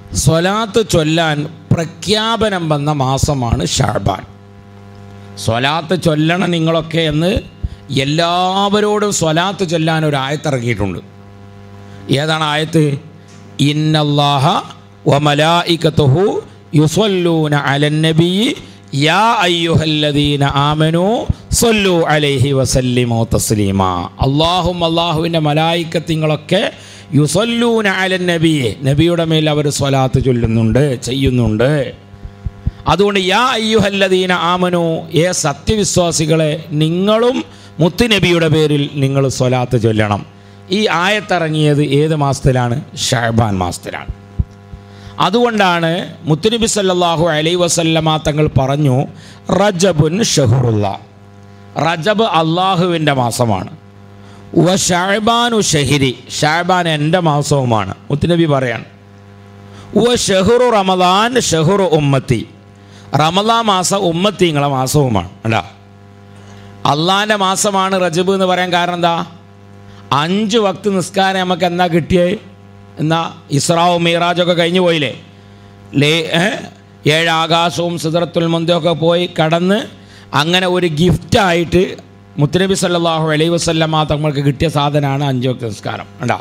സ്വലാത്ത് ചൊല്ലാൻ പ്രഖ്യാപനം വന്ന മാസമാണ് ഷാബാൻ സ്വലാത്ത് ചൊല്ലണം നിങ്ങളൊക്കെ എന്ന് എല്ലാവരോടും സ്വലാത്ത് ചൊല്ലാൻ ഒരു ആയത്തിറങ്ങിയിട്ടുണ്ട് ഏതാണ് ആയത്ത് ഇന്നല്ലാഹ വമലായികത്തുഹു യുസല്ലൂന അലൻ നബി യാ അയ്യുഹല്ലദീന ആമനു സല്ലു അലൈഹി വസല്ലിമു തസ്ലീമ അള്ളാഹും അള്ളാഹുവിൻ്റെ മലായിക്കത്തിങ്ങളൊക്കെ യുസല്ലൂന അലൻ നബിയെ നബിയുടെ മേൽ അവർ സ്വലാത്ത് ചൊല്ലുന്നുണ്ട് ചെയ്യുന്നുണ്ട് അതുകൊണ്ട് യാ അയ്യുഹല്ലദീന ആമനു ഏ സത്യവിശ്വാസികളെ നിങ്ങളും മുത്തുനബിയുടെ പേരിൽ നിങ്ങൾ സ്വലാത്ത് ചൊല്ലണം ഈ ആയത്തിറങ്ങിയത് ഏത് മാസത്തിലാണ് ഷഹബാൻ മാസത്തിലാണ് അതുകൊണ്ടാണ് മുത്തുനബി സല്ലല്ലാഹു അലൈ വസല്ലമ തങ്ങൾ പറഞ്ഞു റജബുൻ ഷഹുറുള്ള റജബ് അള്ളാഹുവിൻ്റെ മാസമാണ് വ ഷഹബാനു ഷഹിരി ഷഹബാൻ എൻ്റെ മാസവുമാണ് മുത്തുനബി പറയാണ് വ ഷഹുറു റമദാൻ ഷഹുറു ഉമ്മത്തി റമദാ മാസം ഉമ്മത്തി നിങ്ങളെ മാസവുമാണ് അല്ല അള്ളാൻ്റെ മാസമാണ് റജബ് എന്ന് പറയാൻ കാരണം എന്താ അഞ്ച് വക്ത് നിസ്കാരം നമുക്ക് എന്നാ കിട്ടിയത് എന്നാ ഇസ്രാവും മീറാജൊക്കെ കഴിഞ്ഞു പോയില്ലേ ലേ ഏ? ഏഴ് ആകാശവും സിദ്രത്തുൽ മുന്തൊക്കെ പോയി കടന്ന് അങ്ങനെ ഒരു ഗിഫ്റ്റായിട്ട് മുത്തനബി സല്ലല്ലാഹു അലൈഹി വസല്ലമ തങ്ങൾക്ക് കിട്ടിയ സാധനമാണ് അഞ്ച് വക്ത് നിസ്കാരം ഉണ്ടാ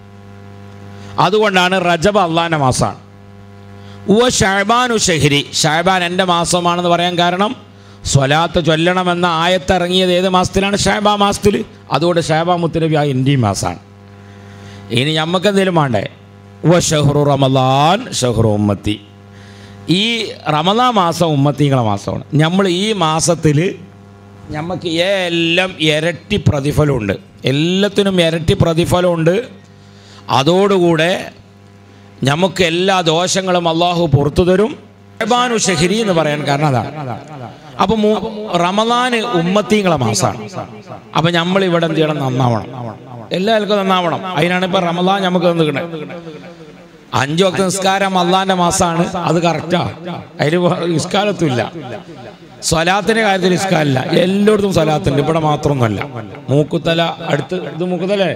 അതുകൊണ്ടാണ് റജബ് അള്ളാൻ്റെ മാസമാണ് ഉവ ഷാബാനു ഷഹരി ഷാബാൻ എൻ്റെ മാസമാണെന്ന് പറയാൻ കാരണം സ്വലാത്ത് ചൊല്ലണമെന്ന ആയത്തിറങ്ങിയത് ഏത് മാസത്തിലാണ് ഷാബാ മാസത്തിൽ അതുകൊണ്ട് ഷാബാ മുത്തനബി ആ എൻ്റെയും മാസമാണ് ഇനി നമുക്ക് എന്തെങ്കിലും വേണ്ടേ ഉവ ഷഹ്റു റമദാൻ ഷഹ്റു ഉമ്മത്തി ഈ റമദാ മാസം ഉമ്മത്തിങ്ങളെ മാസമാണ് നമ്മൾ ഈ മാസത്തിൽ നമുക്ക് എല്ലാം ഇരട്ടി പ്രതിഫലമുണ്ട് എല്ലാത്തിനും ഇരട്ടി പ്രതിഫലമുണ്ട് അതോടുകൂടെ നമുക്ക് എല്ലാ ദോഷങ്ങളും അള്ളാഹു പുറത്തു തരും ഷഹബാനു ഷഹരി എന്ന് പറയാൻ കാരണം അതാണ് അപ്പൊ മു- റമദാന് ഉമ്മത്തീങ്ങളെ മാസമാണ് അപ്പൊ നമ്മൾ ഇവിടെ എന്ത് ചെയ്യണം നന്നാവണം എല്ലാവർക്കും നന്നാവണം അതിനാണ് ഇപ്പൊ റമദാൻ നമുക്ക് നിൽക്കണേ അഞ്ചു വക്ത നിസ്കാരം അള്ളാന്റെ മാസമാണ് അത് കറക്റ്റാ അതിന് നിസ്കാരത്തുമില്ല സ്വലാത്തിന്റെ കാര്യത്തിൽ നിസ്കാരമില്ല എല്ലായിടത്തും സ്വലാത്തുണ്ട് ഇവിടെ മാത്രമൊന്നുമല്ല മൂക്കുത്തല അടുത്ത് ഇത് മൂക്കുത്തലേ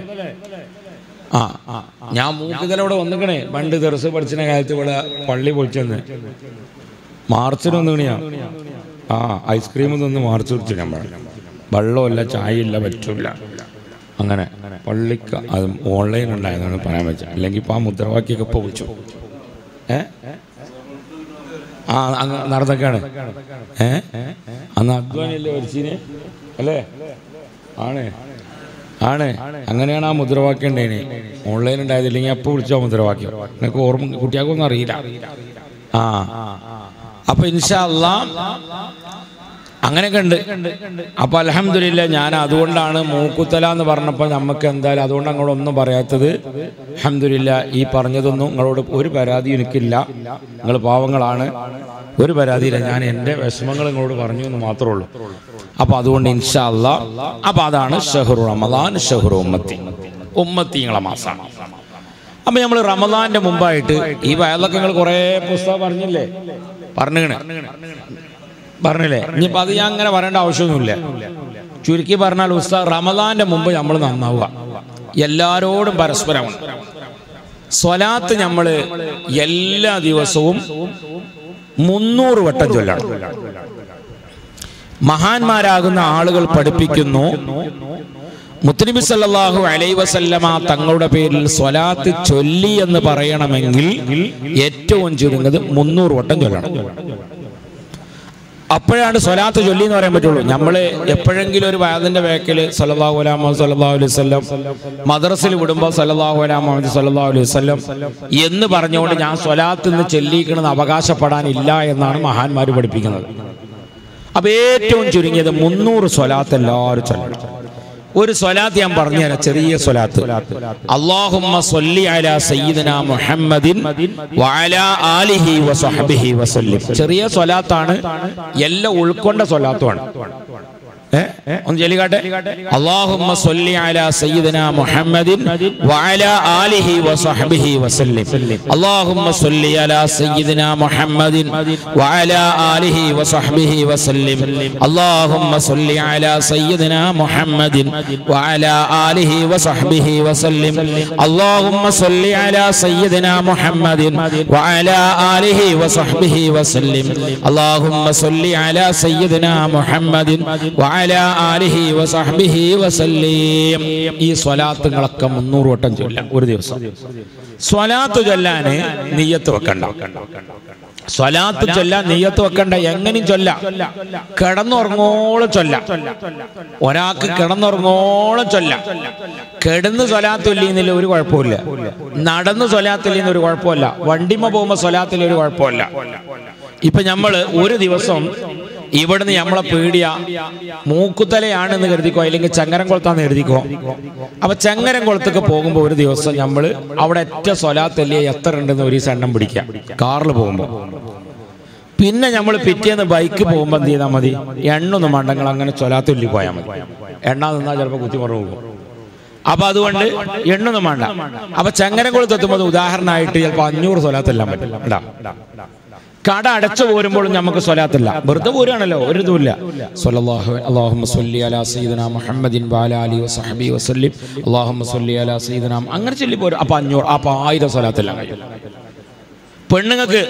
ആ ആ. ഞാൻ മൂക്കുതലോടെ വന്നിക്കണേ പണ്ട് ദർസ് പഠിച്ചിന കാലത്ത് ഇവിടെ പള്ളി പൊളിച്ചെന്ന് മാർച്ചിന് വന്നിക്കണിയാ ആ ഐസ്ക്രീം നിന്ന് മാർച്ച് കുടിച്ചു നമ്മൾ വെള്ളമില്ല ചായയില്ല പറ്റില്ല അങ്ങനെ പള്ളിക്ക് അത് ഓൺലൈൻ ഉണ്ടായതാണ് പറയാൻ പറ്റുക അല്ലെങ്കിൽ ഇപ്പം ആ മുദ്രാവാക്യൊക്കെ ഇപ്പോൾ വിളിച്ചു ഏ ആ അങ്ങ് നടന്നൊക്കെയാണ് ഏ അന്ന് അധ്വാനല്ലേ വരിച്ചിന് അല്ലേ ആണ് ആണ് അങ്ങനെയാണ് ആ മുദ്രാവാക്യം ഉണ്ടായിന് ഓൺലൈൻ ഉണ്ടായതില്ലെങ്കിൽ അപ്പോൾ വിളിച്ചോ മുദ്രാവാക്യം എനിക്ക് ഓർമ്മ കുട്ടികൾക്കൊന്നും അറിയില്ല ആ അപ്പൊ ഇൻഷാ അല്ലാ അങ്ങനെയൊക്കെ ഉണ്ട് അപ്പൊ അലഹമില്ല ഞാൻ അതുകൊണ്ടാണ് മൂക്കുത്തല എന്ന് പറഞ്ഞപ്പോൾ നമുക്ക് എന്തായാലും അതുകൊണ്ട് അങ്ങോട്ട് ഒന്നും പറയാത്തത് അലഹമില്ല ഈ പറഞ്ഞതൊന്നും നിങ്ങളോട് ഒരു പരാതി എനിക്കില്ല നിങ്ങൾ പാവങ്ങളാണ് ഒരു പരാതിയില്ല ഞാൻ എൻ്റെ വിഷമങ്ങൾ നിങ്ങളോട് പറഞ്ഞു എന്ന് മാത്രമേ ഉള്ളൂ അപ്പൊ അതുകൊണ്ട് ഇൻഷാ അല്ല അപ്പൊ അതാണ് ഷഹറു റമദാൻ ഷഹറു ഉമ്മത്തി ഉമ്മത്തി നിങ്ങളെ മാസമാണ് അപ്പൊ നമ്മൾ റമദാന്റെ മുമ്പായിട്ട് ഈ വയലൊക്കെ നിങ്ങൾ കുറേ പുസ്തകം പറഞ്ഞില്ലേ പറഞ്ഞിങ്ങനെ പറഞ്ഞില്ലേ ഇനിയിപ്പോൾ അത് ഞാൻ അങ്ങനെ പറയേണ്ട ആവശ്യമൊന്നുമില്ല ചുരുക്കി പറഞ്ഞാൽ ഉസ്താദ് റമദാന്റെ മുമ്പ് നമ്മൾ നന്നാവുക എല്ലാരോടും പരസ്പരമാണ് സ്വലാത്ത് നമ്മൾ എല്ലാ ദിവസവും മുന്നൂറ് വട്ടം ചൊല്ലണം മഹാന്മാരാകുന്ന ആളുകൾ പഠിപ്പിക്കുന്നു മുത്തനബി സല്ലല്ലാഹു അലൈ വസല്ലമ തങ്ങളുടെ പേരിൽ സ്വലാത്ത് ചൊല്ലി എന്ന് പറയണമെങ്കിൽ ഏറ്റവും ചുരുങ്ങത് മുന്നൂറ് വട്ടം ചൊല്ലണം അപ്പോഴാണ് സ്വലാത്ത് ചൊല്ലി എന്ന് പറയാൻ പറ്റുള്ളൂ നമ്മൾ എപ്പോഴെങ്കിലും ഒരു വയതിന്റെ വേക്കിൽ സല്ലല്ലാഹു അലൈഹി മുഹമ്മദ് സല്ലല്ലാഹു അലൈഹി വസല്ലം മദ്രസിൽ വിടുമ്പോൾ സല്ലല്ലാഹു അലൈഹി മുഹമ്മദ് സല്ലല്ലാഹു അലൈഹി വസല്ലം എന്ന് പറഞ്ഞുകൊണ്ട് ഞാൻ സ്വലാത്ത് നിന്ന് ചെല്ലിക്കണമെന്ന് അവകാശപ്പെടാനില്ല എന്നാണ് മഹാന്മാർ പഠിപ്പിക്കുന്നത് അപ്പൊ ഏറ്റവും ചുരുങ്ങിയത് മുന്നൂറ് സ്വലാത്ത് എല്ലാവരും ചൊല്ലണം ഒരു സ്വലാത്ത് ഞാൻ പറഞ്ഞുതരാം ചെറിയ സ്വലാത്ത് അള്ളാഹുമ്മ സ്വല്ലി അലാ സയ്യിദന മുഹമ്മദിൻ വഅലാ ആലിഹി വസഹബിഹി വസല്ലിം ചെറിയ സ്വലാത്താണ് എല്ലാം ഉൾക്കൊണ്ട സ്വലാത്തുമാണ് ഒന്ന് ചൊല്ലിക്കാട്ടെ അല്ലാഹുമ്മ സ്വല്ലി അലാ സയ്യിദിനാ മുഹമ്മദിൻ വഅലാ ആലിഹി വസഹ്ബിഹി വസല്ലം അല്ലാഹുമ്മ സ്വല്ലി അലാ സയ്യിദിനാ മുഹമ്മദിൻ വഅലാ ആലിഹി വസഹ്ബിഹി വസല്ലം അല്ലാഹുമ്മ സ്വല്ലി അലാ സയ്യിദിനാ മുഹമ്മദിൻ വഅലാ ആലിഹി വസഹ്ബിഹി വസല്ലം അല്ലാഹുമ്മ സ്വല്ലി അലാ സയ്യിദിനാ മുഹമ്മദിൻ വഅലാ ആലിഹി വസഹ്ബിഹി വസല്ലം അല്ലാഹുമ്മ സ്വല്ലി അലാ സയ്യിദിനാ മുഹമ്മദിൻ വഅലാ ആലിഹി വസഹ്ബിഹി വസല്ലം ഈ സ്വലാത്തുകളൊക്കെ മുന്നൂറ് വട്ടം ചൊല്ലാം ഒരു ദിവസം സ്വലാത്ത് ചൊല്ലാന് നീയത്ത് വെക്കണ്ട സ്വലാത്ത് ചൊല്ലാൻ നീയത്ത് വെക്കണ്ട എങ്ങനെയും ചൊല്ലാം കിടന്നുറങ്ങോളം ചൊല്ലാം ഒരാൾക്ക് കിടന്നുറങ്ങോളം ചൊല്ലാം കിടന്ന് സ്വലാത്തില്ലെന്നില്ല ഒരു കുഴപ്പമില്ല നടന്ന് സ്വലാത്തില്ലെന്ന് ഒരു കുഴപ്പമില്ല വണ്ടിമ പോകുമ്പോൾ സ്വലാത്തിൽ ഒരു കുഴപ്പമില്ല ഇപ്പൊ നമ്മള് ഒരു ദിവസം ഇവിടുന്ന് നമ്മളെ പേടിയ മൂക്കുത്തലയാണെന്ന് കരുതിക്കോ അല്ലെങ്കിൽ ചങ്ങരംകുളത്താന്ന് കരുതിക്കോ അപ്പൊ ചങ്ങരംകുളത്തേക്ക് പോകുമ്പോൾ ഒരു ദിവസം നമ്മൾ അവിടെ ഒറ്റ സ്വലാത്തല്ലേ എത്ര ഉണ്ടെന്ന് ഒരു ദിവസം എണ്ണം പിടിക്കാം കാറിൽ പോകുമ്പോൾ പിന്നെ നമ്മൾ പിറ്റേന്ന് ബൈക്ക് പോകുമ്പോൾ എന്ത് ചെയ്താൽ മതി എണ്ണൊന്നും മണ്ടങ്ങൾ അങ്ങനെ സ്വലാത്തുള്ളി പോയാൽ മതി എണ്ണ നിന്നാൽ ചിലപ്പോൾ കുത്തിമറന്നു പോകും അപ്പൊ അതുകൊണ്ട് എണ്ണൊന്നും വേണ്ട അപ്പൊ ചങ്ങരംകുളത്ത് എത്തുമ്പോൾ ഉദാഹരണമായിട്ട് ചിലപ്പോൾ അഞ്ഞൂറ് സ്വലാത്തെല്ലാം പറ്റും ഉണ്ടാ കട അടച്ചു പോരുമ്പോഴും നമുക്ക് സ്വലാത്തില്ല വെറുതെ പോരുകയാണല്ലോ ഒരു ഇതുമില്ല സ്വല്ലല്ലാഹു അല്ലാഹുമ്മ സ്വല്ലി അലാ സയ്യിദന മുഹമ്മദിൻ വഅലാ അലി വസഹബി വസല്ലിം അല്ലാഹുമ്മ സ്വല്ലി അലാ സയ്യിദന അങ്ങനെ ചൊല്ലി പോരും അപ്പൊ അഞ്ഞൂറ് അപ്പൊ ആയിരം സ്വലാത്തെല്ലാം കഴിയും പെണ്ണുങ്ങൾക്ക്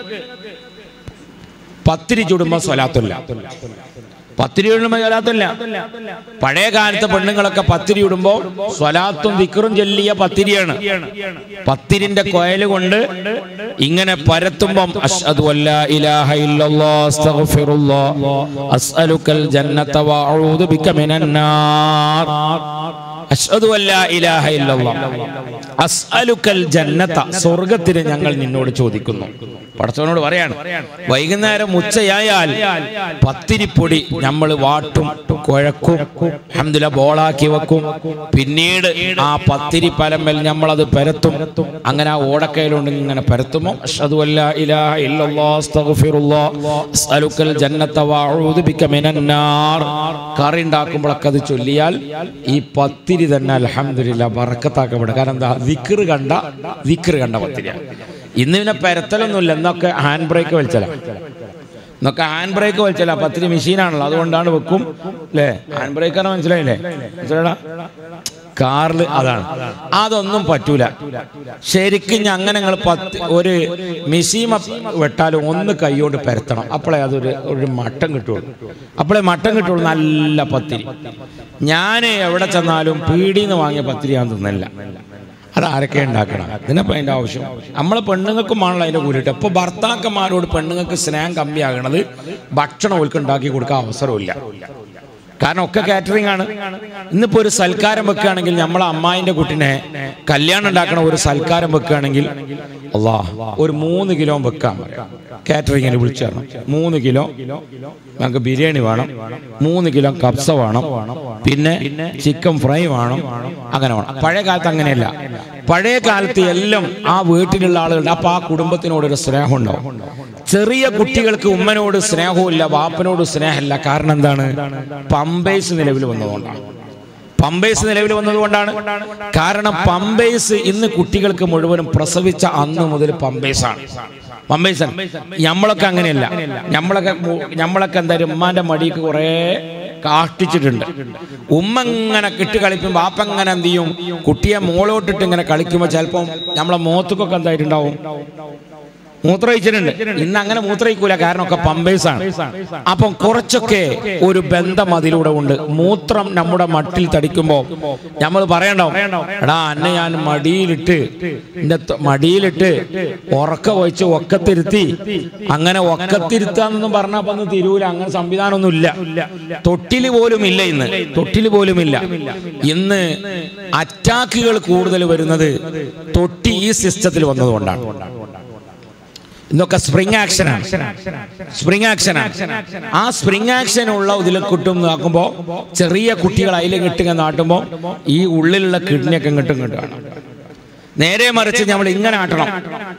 പത്തിരി ചുടുമ്പോൾ സ്വലാത്തില്ല പത്തിരി ഇടുമ്പോൾ സ്വലാത്തില്ല പഴയ കാലത്തെ പെണ്ണുങ്ങളൊക്കെ പത്തിരി ഇടുമ്പോൾ സ്വലാത്തും ദിക്കറും ചൊല്ലിയ പത്തിരിയാണ് പത്തിരിന്റെ കൊയല് കൊണ്ട് ഇങ്ങനെ പരത്തുമ്പം അഷ്ഹദു അല്ലാ ഇലാഹ ഇല്ലല്ലാഹ് അസ്തഗ്ഫിറുല്ലാഹ് അസ്അലുക്കൽ ജന്നത വഅഊദു ബിക മിനൻ നാർ അഷ്ഹദു അല്ലാ ഇലാഹ ഇല്ലല്ലാഹ് അസ്അലുക്കൽ ജന്നത സ്വർഗ്ഗത്തിന് ഞങ്ങൾ നിന്നോട് ചോദിക്കുന്നു പടച്ചവനോട് പറയാണ് വൈകുന്നേരം ഉച്ചയായാൽ പത്തിരിപ്പൊടി നമ്മൾ വാട്ടും കുഴക്കും അഹമ്മദില്ല ബോളാക്കി വെക്കും പിന്നീട് ആ പത്തിരി പലമ്പൽ നമ്മളത് പരത്തും അങ്ങനെ ആ ഓടക്കയിലുണ്ട് ഇങ്ങനെ പരത്തുമോ അഷ്ഹദു അല്ലാ ഇലാഹ ഇല്ലല്ലാഹ് അസ്തഗ്ഫിറുല്ലാഹ് അസ്അലുക്കൽ ജന്നത വഅഊദു ബിക മിനൻ നാർ കറി ഉണ്ടാക്കുമ്പോഴൊക്കെ അത് ചൊല്ലിയാൽ ഈ പത്തിരി തന്നെ അൽഹംദുലില്ലാ ബറക്കത്താക്കപ്പെടും കാരണം എന്താ ദിക്റ് കണ്ട ദിക്റ് കണ്ട പത്തിരിയാണ് ഇന്ന് പിന്നെ പരത്തലൊന്നുമില്ല എന്നൊക്കെ ഹാൻഡ് ബ്രേക്ക് വലിച്ചല എന്നൊക്കെ ഹാൻഡ് ബ്രേക്ക് വലിച്ചല പത്തിരി മെഷീനാണല്ലോ അതുകൊണ്ടാണ് വെക്കും അല്ലേ ഹാൻഡ് ബ്രേക്കാണ് മനസ്സിലായില്ലേ മനസ്സിലാടാ കാറിൽ അതാണ് അതൊന്നും പറ്റൂല ശരിക്കും ഞാൻ അങ്ങനെ നിങ്ങൾ പത്ത് ഒരു മിസീമ വെട്ടാലും ഒന്ന് കൈകൊണ്ട് പരത്തണം അപ്പോഴേ അതൊരു ഒരു മട്ടം കിട്ടുള്ളൂ അപ്പോഴേ മട്ടം കിട്ടുള്ളൂ നല്ല പത്തിരി ഞാൻ എവിടെ ചെന്നാലും പീടിന്ന് വാങ്ങിയ പത്തിരി ഞാൻ തിന്നില്ല അത് ആരൊക്കെ ഉണ്ടാക്കണം ഇതിനപ്പോൾ അതിൻ്റെ ആവശ്യം നമ്മളെ പെണ്ണുങ്ങൾക്കുമാണല്ലോ അതിൻ്റെ കൂലിട്ട് ഇപ്പോൾ ഭർത്താക്കന്മാരോട് പെണ്ണുങ്ങൾക്ക് സ്നേഹം കമ്മിയാകണത് ഭക്ഷണം ഓൽക്ക് ഉണ്ടാക്കി കൊടുക്കാൻ അവസരമില്ല കാരണം ഒക്കെ കാറ്ററിംഗ് ആണ് ഇന്നിപ്പോ ഒരു സൽക്കാരം വെക്കുകയാണെങ്കിൽ നമ്മളെ അമ്മായിന്റെ കുട്ടിനെ കല്യാണം ഉണ്ടാക്കണ ഒരു സൽക്കാരം വെക്കുകയാണെങ്കിൽ അല്ലാ ഒരു മൂന്ന് കിലോ വെക്കാം കാറ്ററിങ്ങിന് വിളിച്ചു തരണം മൂന്ന് കിലോ ഞങ്ങൾക്ക് ബിരിയാണി വേണം മൂന്ന് കിലോ കബ്സ വേണം പിന്നെ ചിക്കൻ ഫ്രൈ വേണം അങ്ങനെ വേണം പഴയ കാലത്ത് അങ്ങനെയല്ല പഴയ കാലത്ത് എല്ലാം ആ വീട്ടിലുള്ള ആളുകളുടെ അപ്പൊ ആ കുടുംബത്തിനോടൊരു സ്നേഹം ഉണ്ടാവും ചെറിയ കുട്ടികൾക്ക് ഉമ്മനോട് സ്നേഹമില്ല വാപ്പനോട് സ്നേഹമില്ല കാരണം എന്താണ് പമ്പേഴ്സ് നിലവിൽ വന്നതുകൊണ്ടാണ് പമ്പേഴ്സ് നിലവിൽ വന്നതുകൊണ്ടാണ് കാരണം പമ്പേഴ്സ് ഇന്ന് കുട്ടികൾക്ക് മുഴുവനും പ്രസവിച്ച അന്ന് മുതൽ പമ്പേഴ്സാണ് പമ്പേഴ്സ് നമ്മളൊക്കെ അങ്ങനെയല്ല നമ്മളൊക്കെ മു- നമ്മളൊക്കെ എന്തായാലും ഉമ്മാന്റെ മടിക്ക് കുറേ കാഷ്ടിച്ചിട്ടുണ്ട് ഉമ്മ ഇങ്ങനെ കിട്ട് കളിക്കുമ്പോൾ ബാപ്പ ഇങ്ങനെ എന്ത് ചെയ്യും കുട്ടിയെ മോളോട്ടിട്ട് ഇങ്ങനെ കളിക്കുമ്പോൾ ചിലപ്പം നമ്മളെ മുഖത്തൊക്കെ എന്തായിട്ടുണ്ടാവും മൂത്രയിച്ചിട്ടുണ്ട് ഇന്ന് അങ്ങനെ മൂത്രയിക്കൂല കാരണം ഒക്കെ പമ്പേഴ്സാണ് അപ്പം കുറച്ചൊക്കെ ഒരു ബന്ധം അതിലൂടെ ഉണ്ട് മൂത്രം നമ്മുടെ മട്ടിൽ തടിക്കുമ്പോൾ നമ്മൾ പറയണ്ടോ എടാ അന്നെ ഞാൻ മടിയിലിട്ട് എന്റെ ത- മടിയിലിട്ട് ഉറക്ക വഹിച്ച് ഒക്കത്തിരുത്തി അങ്ങനെ ഒക്കത്തിരുത്താന്നൊന്നും പറഞ്ഞാൽ അപ്പൊ ഒന്ന് തിരൂല അങ്ങനെ സംവിധാനമൊന്നും ഇല്ല തൊട്ടില് പോലും ഇല്ല ഇന്ന് തൊട്ടില് പോലും ഇല്ല ഇന്ന് അറ്റാക്കുകൾ കൂടുതൽ വരുന്നത് തൊട്ടി ഈ സിസ്റ്റത്തിൽ വന്നതുകൊണ്ടാണ് ഇതൊക്കെ സ്പ്രിംഗ് ആക്ഷനാണ് സ്പ്രിംഗ് ആക്ഷനാണ് ആ സ്പ്രിംഗ് ആക്ഷൻ ഉള്ള ഇതിൽ കിട്ടും നോക്കുമ്പോൾ ചെറിയ കുട്ടികൾ അതിൽ കിട്ടുക നാട്ടുമ്പോൾ ഈ ഉള്ളിലുള്ള കിഡ്നിയൊക്കെ ഇങ്ങോട്ടും ഇങ്ങോട്ടും നേരെ മറിച്ച് നമ്മൾ ഇങ്ങനെ ആട്ടണം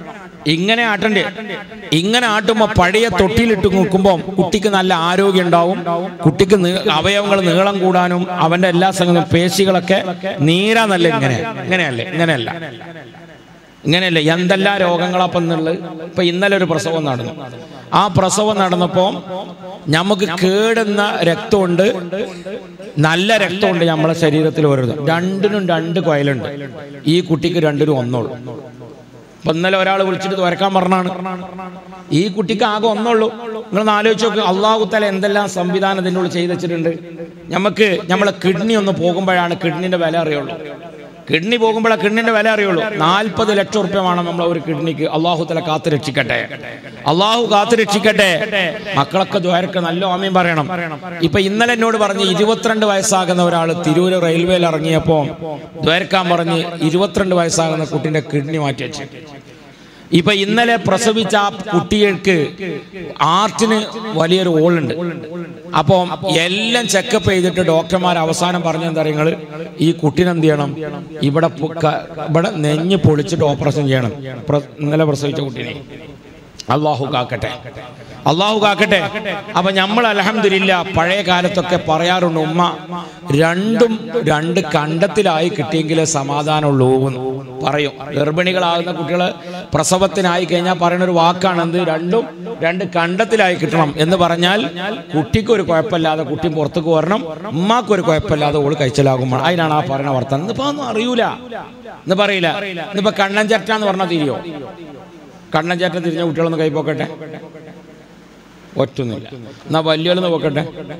ഇങ്ങനെ ആട്ടണ്ടേ ഇങ്ങനെ ആട്ടുമ്പോൾ പഴയ തൊട്ടിയിലിട്ട് നോക്കുമ്പോൾ കുട്ടിക്ക് നല്ല ആരോഗ്യം ഉണ്ടാവും കുട്ടിക്ക് നീ- അവയവങ്ങൾ നീളം കൂടാനും അവന്റെ എല്ലാ സംഗതിയും പേശികളൊക്കെ നീരാന്നല്ല ഇങ്ങനെ ഇങ്ങനെയല്ലേ ഇങ്ങനെയല്ല ഇങ്ങനെയല്ലേ എന്തെല്ലാം രോഗങ്ങളപ്പം എന്നുള്ളത് ഇപ്പൊ ഇന്നലെ ഒരു പ്രസവം നടന്നു ആ പ്രസവം നടന്നപ്പോൾ നമുക്ക് കേടുന്ന രക്തമുണ്ട് നല്ല രക്തമുണ്ട് നമ്മളെ ശരീരത്തിൽ ഓരോന്നും രണ്ടിനും രണ്ട് കൊയലുണ്ട് ഈ കുട്ടിക്ക് രണ്ടിനും ഒന്നുള്ളൂ ഇപ്പൊ ഇന്നലെ ഒരാൾ വിളിച്ചിട്ട് തുരക്കാൻ പറഞ്ഞാണ് ഈ കുട്ടിക്ക് ആകെ ഒന്നുള്ളൂ നിങ്ങൾ ആലോചിച്ച് നോക്ക് അള്ളാഹു തല എന്തെല്ലാം സംവിധാനം ഇതിൻ്റെ ഉള്ളിൽ ചെയ്ത് വെച്ചിട്ടുണ്ട് നമുക്ക് നമ്മളെ കിഡ്നി ഒന്ന് പോകുമ്പോഴാണ് കിഡ്നിന്റെ വില അറിയുള്ളൂ കിഡ്നി പോകുമ്പോഴാണ് കിഡ്നിന്റെ വില അറിയുള്ളൂ നാൽപ്പത് ലക്ഷം റുപ്യ വേണം നമ്മളെ ഒരു കിഡ്നിക്ക് അള്ളാഹു തല കാത്തു രക്ഷിക്കട്ടെ അള്ളാഹു കാത്തു രക്ഷിക്കട്ടെ മക്കളൊക്കെ ദ്വാരക്ക് നല്ല ഓമയും പറയണം ഇപ്പൊ ഇന്നലെ എന്നോട് പറഞ്ഞ് ഇരുപത്തിരണ്ട് വയസ്സാകുന്ന ഒരാൾ തിരൂര് റെയിൽവേയിൽ ഇറങ്ങിയപ്പോ ദ്വാരക്കാൻ പറഞ്ഞ് ഇരുപത്തിരണ്ട് വയസ്സാകുന്ന കുട്ടിന്റെ കിഡ്നി മാറ്റി വെച്ചു ഇപ്പൊ ഇന്നലെ പ്രസവിച്ച ആ കുട്ടികൾക്ക് ആർട്ടിന് വലിയൊരു ഓളുണ്ട് അപ്പോൾ എല്ലാം ചെക്കപ്പ് ചെയ്തിട്ട് ഡോക്ടർമാർ അവസാനം പറഞ്ഞ എന്താ നിങ്ങൾ ഈ കുട്ടീനെ എന്ത് ചെയ്യണം ഇവിടെ പൊ- ക- ഇവിടെ നെഞ്ഞ് പൊളിച്ചിട്ട് ഓപ്പറേഷൻ ചെയ്യണം പ്ര- ഇന്നലെ പ്രസവിച്ച കുട്ടീനെ അള്ളാഹു കാക്കട്ടെ അള്ളാഹു കാക്കട്ടെ അപ്പൊ നമ്മൾ അലഹമില്ല പഴയ കാലത്തൊക്കെ പറയാറുണ്ട് ഉമ്മ രണ്ടും രണ്ട് കണ്ടത്തിലായി കിട്ടിയെങ്കിലേ സമാധാനമുള്ളൂ എന്ന് പറയും ഗർഭിണികളാകുന്ന കുട്ടികൾ പ്രസവത്തിനായി കഴിഞ്ഞാൽ പറയുന്ന ഒരു വാക്കാണ് എന്ത് രണ്ടും രണ്ട് കണ്ടത്തിലായി കിട്ടണം എന്ന് പറഞ്ഞാൽ കുട്ടിക്ക് ഒരു കുഴപ്പമില്ലാതെ കുട്ടി പുറത്തേക്ക് വരണം ഉമ്മാക്ക് ഒരു കുഴപ്പമില്ലാതെ ഓള് കഴിച്ചലാകുമ്പോൾ അതിനാണ് ആ പറയുന്ന വർത്തനം ഇന്നിപ്പോ ഒന്നും അറിയൂല എന്ന് പറയില്ല ഇന്നിപ്പോ കണ്ണൻ ചട്ട എന്ന് പറഞ്ഞാൽ തിരിയോ കണ്ണൻ ചേട്ടൻ തിരിഞ്ഞ കുട്ടികളൊന്ന് കൈ പോക്കട്ടെ ഒറ്റൊന്നുമില്ല എന്നാ വലിയൊന്ന് പോക്കട്ടെ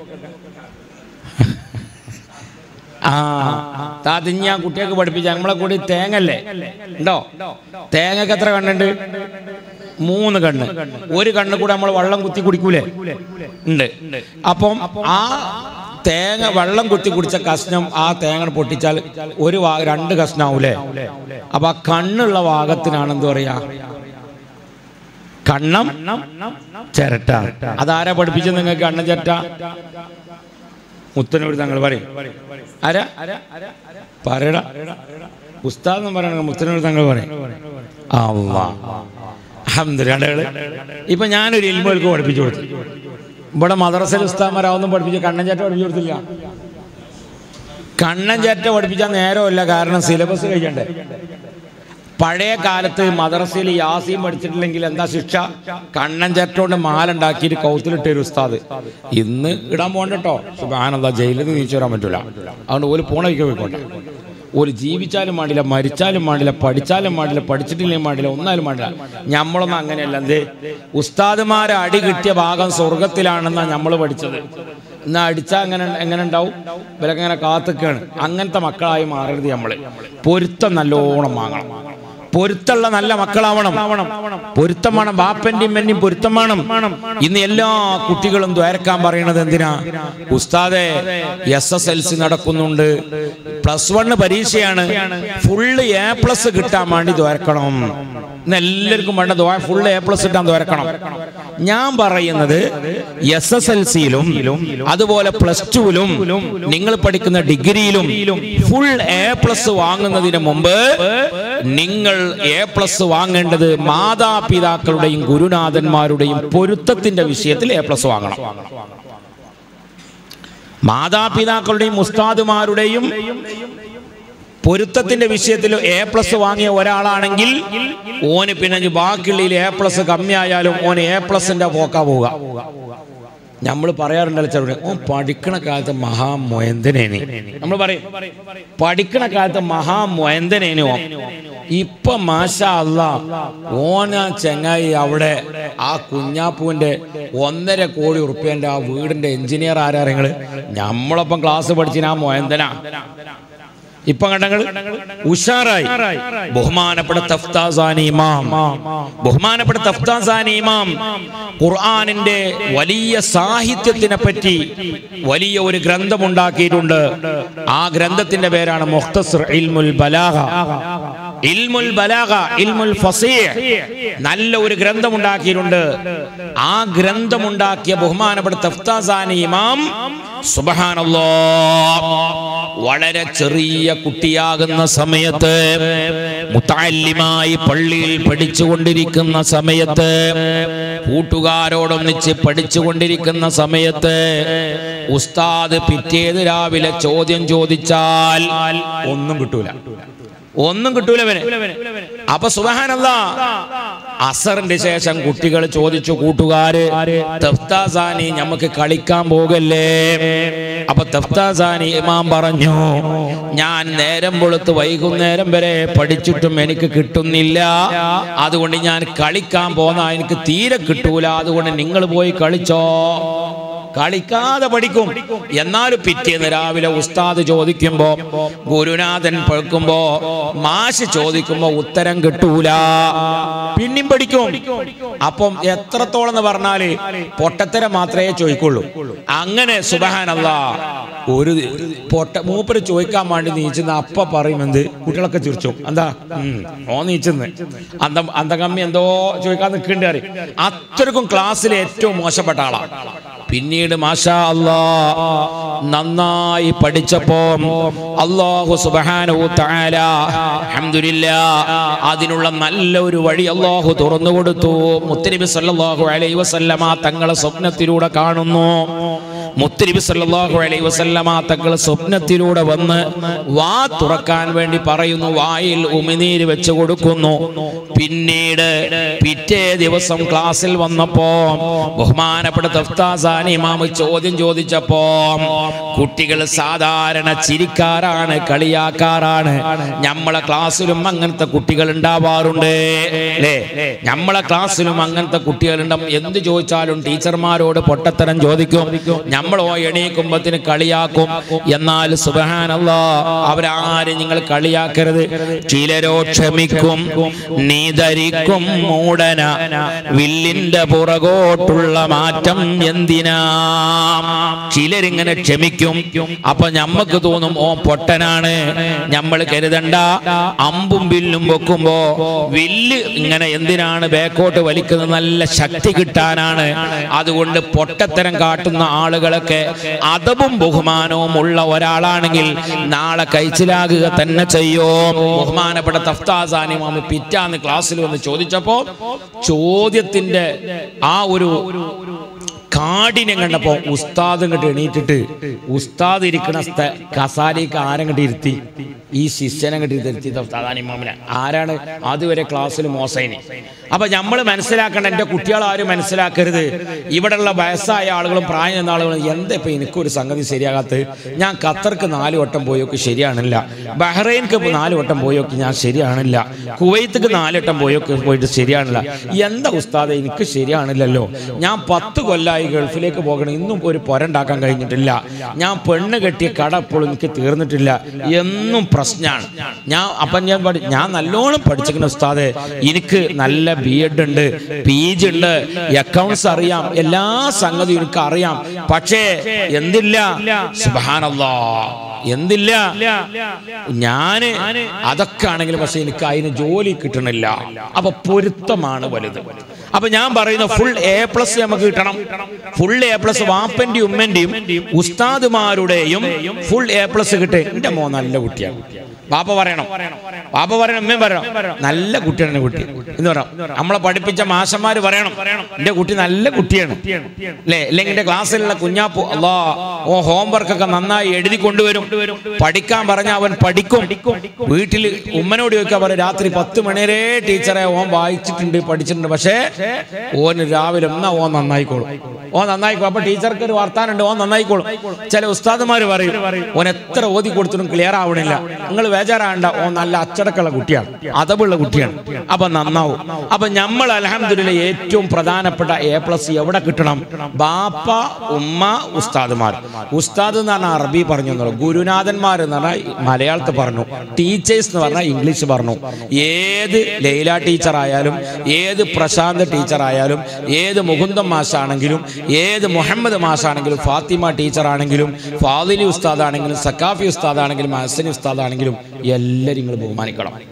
ആ താതിഞ്ഞ കുട്ടിയൊക്കെ പഠിപ്പിച്ച നമ്മളെ കൂടി തേങ്ങല്ലേ ഉണ്ടോ തേങ്ങക്ക് എത്ര കണ്ണുണ്ട് മൂന്ന് കണ്ണ് ഒരു കണ്ണ് കൂടെ നമ്മൾ വെള്ളം കുത്തി കുടിക്കൂലേ ഉണ്ട് അപ്പം ആ തേങ്ങ വെള്ളം കുത്തി കുടിച്ച കഷ്ണം ആ തേങ്ങ പൊട്ടിച്ചാൽ ഒരു ഭാഗ രണ്ട് കഷ്ണാവൂലേ അപ്പൊ ആ കണ്ണുള്ള ഭാഗത്തിനാണ് എന്ത് പറയാ കണ്ണം ചിരട്ട അതാരാ പഠിപ്പിച്ചത് നിങ്ങൾക്ക് കണ്ണം ചിരട്ട മുത്തനൂർ തങ്ങൾ പറയും ആരാ പറയടാ ഉസ്താദ് എന്ന് പറയണ മുത്തനൂർ തങ്ങൾ പറയും അള്ളാ അഹമ്മദ് ഇപ്പൊ ഞാനൊരു ഇൽമോൽക്ക് പഠിപ്പിച്ചു കൊടുത്തു ഇവിടെ മദ്രസയിൽ ഉസ്താദ്മാരാവൊന്നും പഠിപ്പിച്ചു കണ്ണൻ ചേട്ട പഠിപ്പിച്ചു കൊടുത്തില്ല കണ്ണൻ ചേട്ട പഠിപ്പിച്ചാൽ നേരമല്ല കാരണം സിലബസ് കഴിയണ്ടേ പഴയ കാലത്ത് മദ്രസയിൽ യാസീം പഠിച്ചിട്ടില്ലെങ്കിൽ എന്താ ശിക്ഷ കണ്ണൻ ചേട്ടോണ്ട് മാലുണ്ടാക്കിയിട്ട് കൗത്തിലിട്ട് ഒരു ഉസ്താദ് ഇന്ന് ഇടാൻ പോകണ്ട കേട്ടോ സുബാനെന്താ ജയിലിൽ നിന്ന് നീച്ചു വരാൻ പറ്റൂല അതുകൊണ്ട് ഒരു പോണ വയ്ക്കാൻ പോയിക്കോട്ടെ ഒരു ജീവിച്ചാലും പാടില്ല മരിച്ചാലും പാടില്ല പഠിച്ചാലും പാടില്ല പഠിച്ചിട്ടില്ലെങ്കിൽ പാടില്ല ഒന്നാലും പാടില്ല നമ്മളൊന്നും അങ്ങനെയല്ല എന്തേ ഉസ്താദുമാരെ അടി കിട്ടിയ ഭാഗം സ്വർഗത്തിലാണെന്നാണ് നമ്മൾ പഠിച്ചത് എന്നാ അടിച്ചാൽ എങ്ങനെ എങ്ങനെ ഉണ്ടാവും ഇവരൊക്കെ ഇങ്ങനെ കാത്തുക്കാണ് അങ്ങനത്തെ മക്കളായി മാറരുത് നമ്മള് പൊരുത്തം നല്ലോണം വാങ്ങണം പൊരുത്തമുള്ള നല്ല മക്കളാവണം പൊരുത്തം വേണം ബാപ്പന്റെയും എന്നെയും പൊരുത്തം വേണം ഇന്ന് എല്ലാ കുട്ടികളും ദ്വാരക്കാൻ പറയുന്നത് എന്തിനാ ഉസ്താദെ എസ് എസ് എൽ സി നടക്കുന്നുണ്ട് പ്ലസ് വണ് പരീക്ഷയാണ് ഫുള്ള് എ പ്ലസ് കിട്ടാൻ വേണ്ടി ദ്വാരക്കണം ഇന്ന് എല്ലാവർക്കും വേണ്ട ദ്വാ ഫുള്ള് എ പ്ലസ് കിട്ടാൻ ദ്വാരക്കണം ഞാൻ പറയുന്നത് എസ് എസ് എൽ സിയിലും അതുപോലെ പ്ലസ് ടുവിലും നിങ്ങൾ പഠിക്കുന്ന ഡിഗ്രിയിലും ഫുൾ എ പ്ലസ് വാങ്ങുന്നതിന് മുമ്പ് നിങ്ങൾ എ പ്ലസ് വാങ്ങേണ്ടത് മാതാപിതാക്കളുടെയും ഗുരുനാഥന്മാരുടെയും പൊരുത്തത്തിന്റെ വിഷയത്തിൽ എ പ്ലസ് വാങ്ങണം മാതാപിതാക്കളുടെയും ഉസ്താദുമാരുടെയും പൊരുത്തത്തിന്റെ വിഷയത്തിൽ എ പ്ലസ് വാങ്ങിയ ഒരാളാണെങ്കിൽ ഓന് പിന്നെ ഇനി ബാക്കിയുള്ളതിൽ എ പ്ലസ് കമ്മിയായാലും ഓന് എ പ്ലസിന്റെ പോക്കാ പോവുക നമ്മൾ പറയാറുണ്ടല്ലോ ചെറുപ്പം ഓൻ പഠിക്കണ കാലത്ത് മഹാമൊയന്തനേനി നമ്മൾ പറയും പഠിക്കണ കാലത്ത് മഹാമൊയന്തനേനി ഓൻ ഇപ്പൊ മാഷാ അല്ല ഓന ചെങ്ങായി അവിടെ ആ കുഞ്ഞാപ്പൂവിന്റെ ഒന്നര കോടി ഉറുപ്പ്യന്റെ ആ വീടിന്റെ എഞ്ചിനീയർ ആരാ നിങ്ങള് നമ്മളൊപ്പം ക്ലാസ് പഠിച്ചിന് ആ മൊയന്തന ഇപ്പൊ കണ്ടങ്ങൾ ഉഷാറായി ബഹുമാനപ്പെട്ട തഫ്താസാനി ഇമാം ബഹുമാനപ്പെട്ട തഫ്താസാനി ഇമാം ഖുർആനിന്റെ വലിയ സാഹിത്യത്തിനെ പറ്റി വലിയ ഒരു ഗ്രന്ഥം ഉണ്ടാക്കിയിട്ടുണ്ട് ആ ഗ്രന്ഥത്തിന്റെ പേരാണ് മുഖ്തസർ ഇൽമുൽ ബലാഗ ഇൽമുൽ ബലാഗ ഇൽമുൽ ഫസീഹ് നല്ല ഒരു ഗ്രന്ഥം ഉണ്ടാക്കിയിട്ടുണ്ട് ആ ഗ്രന്ഥമുണ്ടാക്കിയ ബഹുമാനപ്പെട്ട തഫ്താസാനി ഇമാം സുബ്ഹാനല്ലാ വളരെ ചെറിയ കുട്ടിയാകുന്ന സമയത്ത് മുത്താലിമായി പള്ളിയിൽ പഠിച്ചുകൊണ്ടിരിക്കുന്ന സമയത്ത് കൂട്ടുകാരോടൊന്നിച്ച് പഠിച്ചുകൊണ്ടിരിക്കുന്ന സമയത്ത് ഉസ്താദ് പിറ്റേത് രാവിലെ ചോദ്യം ചോദിച്ചാൽ ഒന്നും കിട്ടൂല ഒന്നും കിട്ടൂല ഇവന് അപ്പൊ സുബഹാനല്ല അസറിന്റെ ശേഷം കുട്ടികൾ ചോദിച്ചു കൂട്ടുകാര് തഫ്താസാനി നമുക്ക് കളിക്കാൻ പോകല്ലേ അപ്പൊ തഫ്താസാനി ഇമാം പറഞ്ഞു ഞാൻ നേരം വെളുത്ത് വൈകുന്നേരം വരെ പഠിച്ചിട്ടും എനിക്ക് കിട്ടുന്നില്ല അതുകൊണ്ട് ഞാൻ കളിക്കാൻ പോന്ന എനിക്ക് തീരെ കിട്ടൂല അതുകൊണ്ട് നിങ്ങൾ പോയി കളിച്ചോ കളിക്കാതെ പഠിക്കും എന്നാലും പിറ്റേന്ന് രാവിലെ ഉസ്താദ് ചോദിക്കുമ്പോ ഗുരുനാഥൻ പഴുക്കുമ്പോ മാഷ് ചോദിക്കുമ്പോ ഉത്തരം കിട്ടൂല പിന്നെയും പഠിക്കും അപ്പം എത്രത്തോളം എന്ന് പറഞ്ഞാല് പൊട്ടത്തരം മാത്രമേ ചോദിക്കുള്ളൂ അങ്ങനെ സുബഹാനല്ല ഒരു പൊട്ട മൂപ്പര് ചോദിക്കാൻ വേണ്ടി നീച്ചുന്ന അപ്പ പറയും എന്ത് കുട്ടികളൊക്കെ ചിരിച്ചു എന്താ ഉം, ഓ നീച്ചുന്ന് അന്ത അന്തകമ്മി എന്തോ ചോദിക്കാൻ നിൽക്കേണ്ടി അറിയും അത്രക്കും ക്ലാസ്സിലെ ഏറ്റവും മോശപ്പെട്ട ആളാണ് പിന്നീട് മാഷാ അല്ലാ നന്നായി പഠിച്ചപ്പോ അള്ളാഹു സുബ്ഹാനഹു തആല അൽഹംദുലില്ലാ അതിനുള്ള നല്ല ഒരു വഴി അള്ളാഹു തുറന്നു കൊടുത്തു മുത്തനബി സല്ലല്ലാഹു അലൈഹി വസല്ലമ തങ്ങളെ സ്വപ്നത്തിലൂടെ കാണുന്നു മുത്തനബി സല്ലല്ലാഹു അലൈഹി വസല്ലമ തങ്ങളെ സ്വപ്നത്തിലൂടെ വന്ന് വാ തുറക്കാൻ വേണ്ടി പറയുന്നു വായിൽ ഉമിനീര് വെച്ച് കൊടുക്കുന്നു പിന്നീട് പിറ്റേ ദിവസം ക്ലാസ്സിൽ വന്നപ്പോ ബഹുമാനപ്പെട്ട തഫ്താസാനി ഇമാമ് ചോദ്യം ചോദിച്ചപ്പോ കുട്ടികൾ സാധാരണ ചിരിക്കാറാണ് കളിയാക്കാറാണ് നമ്മളെ ക്ലാസ്സിലും അങ്ങനത്തെ കുട്ടികൾ ഉണ്ടാവാറുണ്ട് അല്ലേ നമ്മളെ ക്ലാസ്സിലും അങ്ങനത്തെ കുട്ടികളുണ്ടാവും എന്ത് ചോദിച്ചാലും ടീച്ചർമാരോട് പൊട്ടത്തരം ചോദിക്കും നമ്മളോ എണീക്കുമ്പത്തിന് കളിയാക്കും എന്നാൽ സുബഹാനല്ലാ അവരാരും നിങ്ങൾ കളിയാക്കരുത് ചിലരോ ക്ഷമിക്കും നീ ധരിക്കും മൂടന വില്ലിന്റെ പുറകോട്ടുള്ള മാറ്റം എന്തിനാ ചിലരിങ്ങനെ ക്ഷമിക്കും അപ്പൊ ഞമ്മക്ക് തോന്നും ഓ പൊട്ടനാണ് നമ്മൾ കരുതണ്ട അമ്പും വില്ലും വെക്കുമ്പോ വില്ല് ഇങ്ങനെ എന്തിനാണ് ബേക്കോട്ട് വലിക്കുന്നത് നല്ല ശക്തി കിട്ടാനാണ് അതുകൊണ്ട് പൊട്ടത്തരം കാട്ടുന്ന ആളുകളൊക്കെ അതവും ബഹുമാനവും ഉള്ള ഒരാളാണെങ്കിൽ നാളെ കഴിച്ചിലാകുക തന്നെ ചെയ്യോ ബഹുമാനപ്പെട്ട തഫ്താസാനി മാമി പിറ്റാന്ന് ക്ലാസ്സിൽ വന്ന് ചോദിച്ചപ്പോ ചോദ്യത്തിന്റെ ആ ഒരു കാഠിന്യം കണ്ടപ്പോ ഉസ്താദ് ഇങ്ങോട്ട് എണീറ്റിട്ട് ഉസ്താദ് ഇരിക്കണ സ്ഥ കസാലേക്ക് ആരങ്ങോട്ട് ഇരുത്തി ഈ ശിഷ്യനെ അങ്ങോട്ട് ഇരുത്തി ഉസ്താദാനി മാമിനെ ആരാണ് അതുവരെ ക്ലാസ്സിൽ മോസൈനി അപ്പൊ നമ്മൾ മനസ്സിലാക്കേണ്ട എൻ്റെ കുട്ടികൾ ആരും മനസ്സിലാക്കരുത് ഇവിടെയുള്ള വയസ്സായ ആളുകളും പ്രായം ചെന്ന ആളുകളും എന്താ ഇപ്പൊ എനിക്കൊരു സംഗതി ശരിയാകാത്തത് ഞാൻ ഖത്തർക്ക് നാല് വട്ടം പോയൊക്കെ ശരിയാണില്ല ബഹ്റൈൻക്ക് ഇപ്പൊ നാല് വട്ടം പോയൊക്കെ ഞാൻ ശരിയാണില്ല കുവൈത്തേക്ക് നാല് വട്ടം പോയൊക്കെ പോയിട്ട് ശരിയാണില്ല എന്താ ഉസ്താദ് എനിക്ക് ശരിയാണില്ലല്ലോ ഞാൻ പത്ത് കൊല്ലമായി ഗൾഫിലേക്ക് പോകണം ഇന്നും ഒരു പൊരണ്ടാക്കാൻ കഴിഞ്ഞിട്ടില്ല ഞാൻ പെണ്ണ് കെട്ടിയ കട ഇപ്പോഴും എനിക്ക് തീർന്നിട്ടില്ല എന്നും പ്രശ്നമാണ് ഞാൻ അപ്പം ഞാൻ പഠി ഞാൻ നല്ലോണം പഠിച്ചിരിക്കുന്ന ഉസ്താദ് എനിക്ക് നല്ല ബി എഡ് ഉണ്ട് പി ജി ഉണ്ട് അക്കൗണ്ട്സ് അറിയാം എല്ലാ സംഗതിയും എനിക്ക് അറിയാം പക്ഷേ എന്തില്ല സുബാനല്ലാ എന്തില്ല ഞാന് അതൊക്കെ ആണെങ്കിലും പക്ഷെ എനിക്ക് അതിന് ജോലി കിട്ടണില്ല അപ്പൊ പൊരുത്തമാണ് വലുത് അപ്പൊ ഞാൻ പറയുന്ന ഫുൾ എ പ്ലസ് നമുക്ക് കിട്ടണം ഫുൾ എ പ്ലസ് വാപ്പന്റെയും ഉമ്മന്റെയും ഉസ്താദുമാരുടെയും ഫുൾ എ പ്ലസ് കിട്ടേ എന്റെ മോ നല്ല കുട്ടിയാണ് പാപ്പ പറയണം പാപ്പ പറയണം ഉമ്മയും പറയണം നല്ല കുട്ടിയാണ് എന്റെ കുട്ടി എന്ന് പറയാം നമ്മളെ പഠിപ്പിച്ച മാഷന്മാര് പറയണം എന്റെ കുട്ടി നല്ല കുട്ടിയാണ് അല്ലേ അല്ലെങ്കിൽ എന്റെ ക്ലാസ്സിലുള്ള കുഞ്ഞാപ്പു അല്ലാ ഓ ഹോംവർക്ക് ഒക്കെ നന്നായി എഴുതി കൊണ്ടുവരും പഠിക്കാൻ പറഞ്ഞ അവൻ പഠിക്കും വീട്ടിൽ ഉമ്മനോട് ചോദിക്കാൻ പറയും രാത്രി പത്ത് മണി വരെ ടീച്ചറെ ഓൻ വായിച്ചിട്ടുണ്ട് പഠിച്ചിട്ടുണ്ട് പക്ഷേ ഓന് രാവിലെ എന്നാ ഓൻ നന്നായിക്കോളും ഓ നന്നായിക്കോളും അപ്പൊ ടീച്ചർക്ക് ഒരു വർത്താനുണ്ട് ഓൻ നന്നായിക്കോളും ചില ഉസ്താദുമാര് പറയും ഓൻ എത്ര ഓതി കൊടുത്തിട്ടും ക്ലിയർ ആവണില്ല നിങ്ങൾ ബേജാറാണ്ട ഓ നല്ല അച്ചടക്കമുള്ള കുട്ടിയാണ് അതവുള്ള കുട്ടിയാണ് അപ്പൊ നന്നാവും അപ്പൊ നമ്മൾ അലഹമില്ല ഏറ്റവും പ്രധാനപ്പെട്ട എ പ്ലസ് എവിടെ കിട്ടണം ബാപ്പ ഉമ്മ ഉസ്താദുമാർ ഉസ്താദ് എന്ന് പറഞ്ഞാൽ അറബി പറഞ്ഞു എന്നുള്ളത് ഗുരുനാഥന്മാർ എന്ന് പറഞ്ഞാൽ മലയാളത്തിൽ പറഞ്ഞു ടീച്ചേഴ്സ് എന്ന് പറഞ്ഞാൽ ഇംഗ്ലീഷ് പറഞ്ഞു ഏത് ലൈല ടീച്ചർ ആയാലും ഏത് പ്രശാന്ത് ടീച്ചർ ആയാലും ഏത് മുകുന്ദം മാഷാണെങ്കിലും ഏത് മുഹമ്മദ് മാഷാണെങ്കിലും ഫാത്തിമ ടീച്ചർ ആണെങ്കിലും ഫാദിലി ഉസ്താദ് ആണെങ്കിലും സക്കാഫി ഉസ്താദ് ആണെങ്കിലും ഹസനി ഉസ്താദ് ആണെങ്കിലും എല്ലാവരും നിങ്ങൾ ബഹുമാനിക്കണം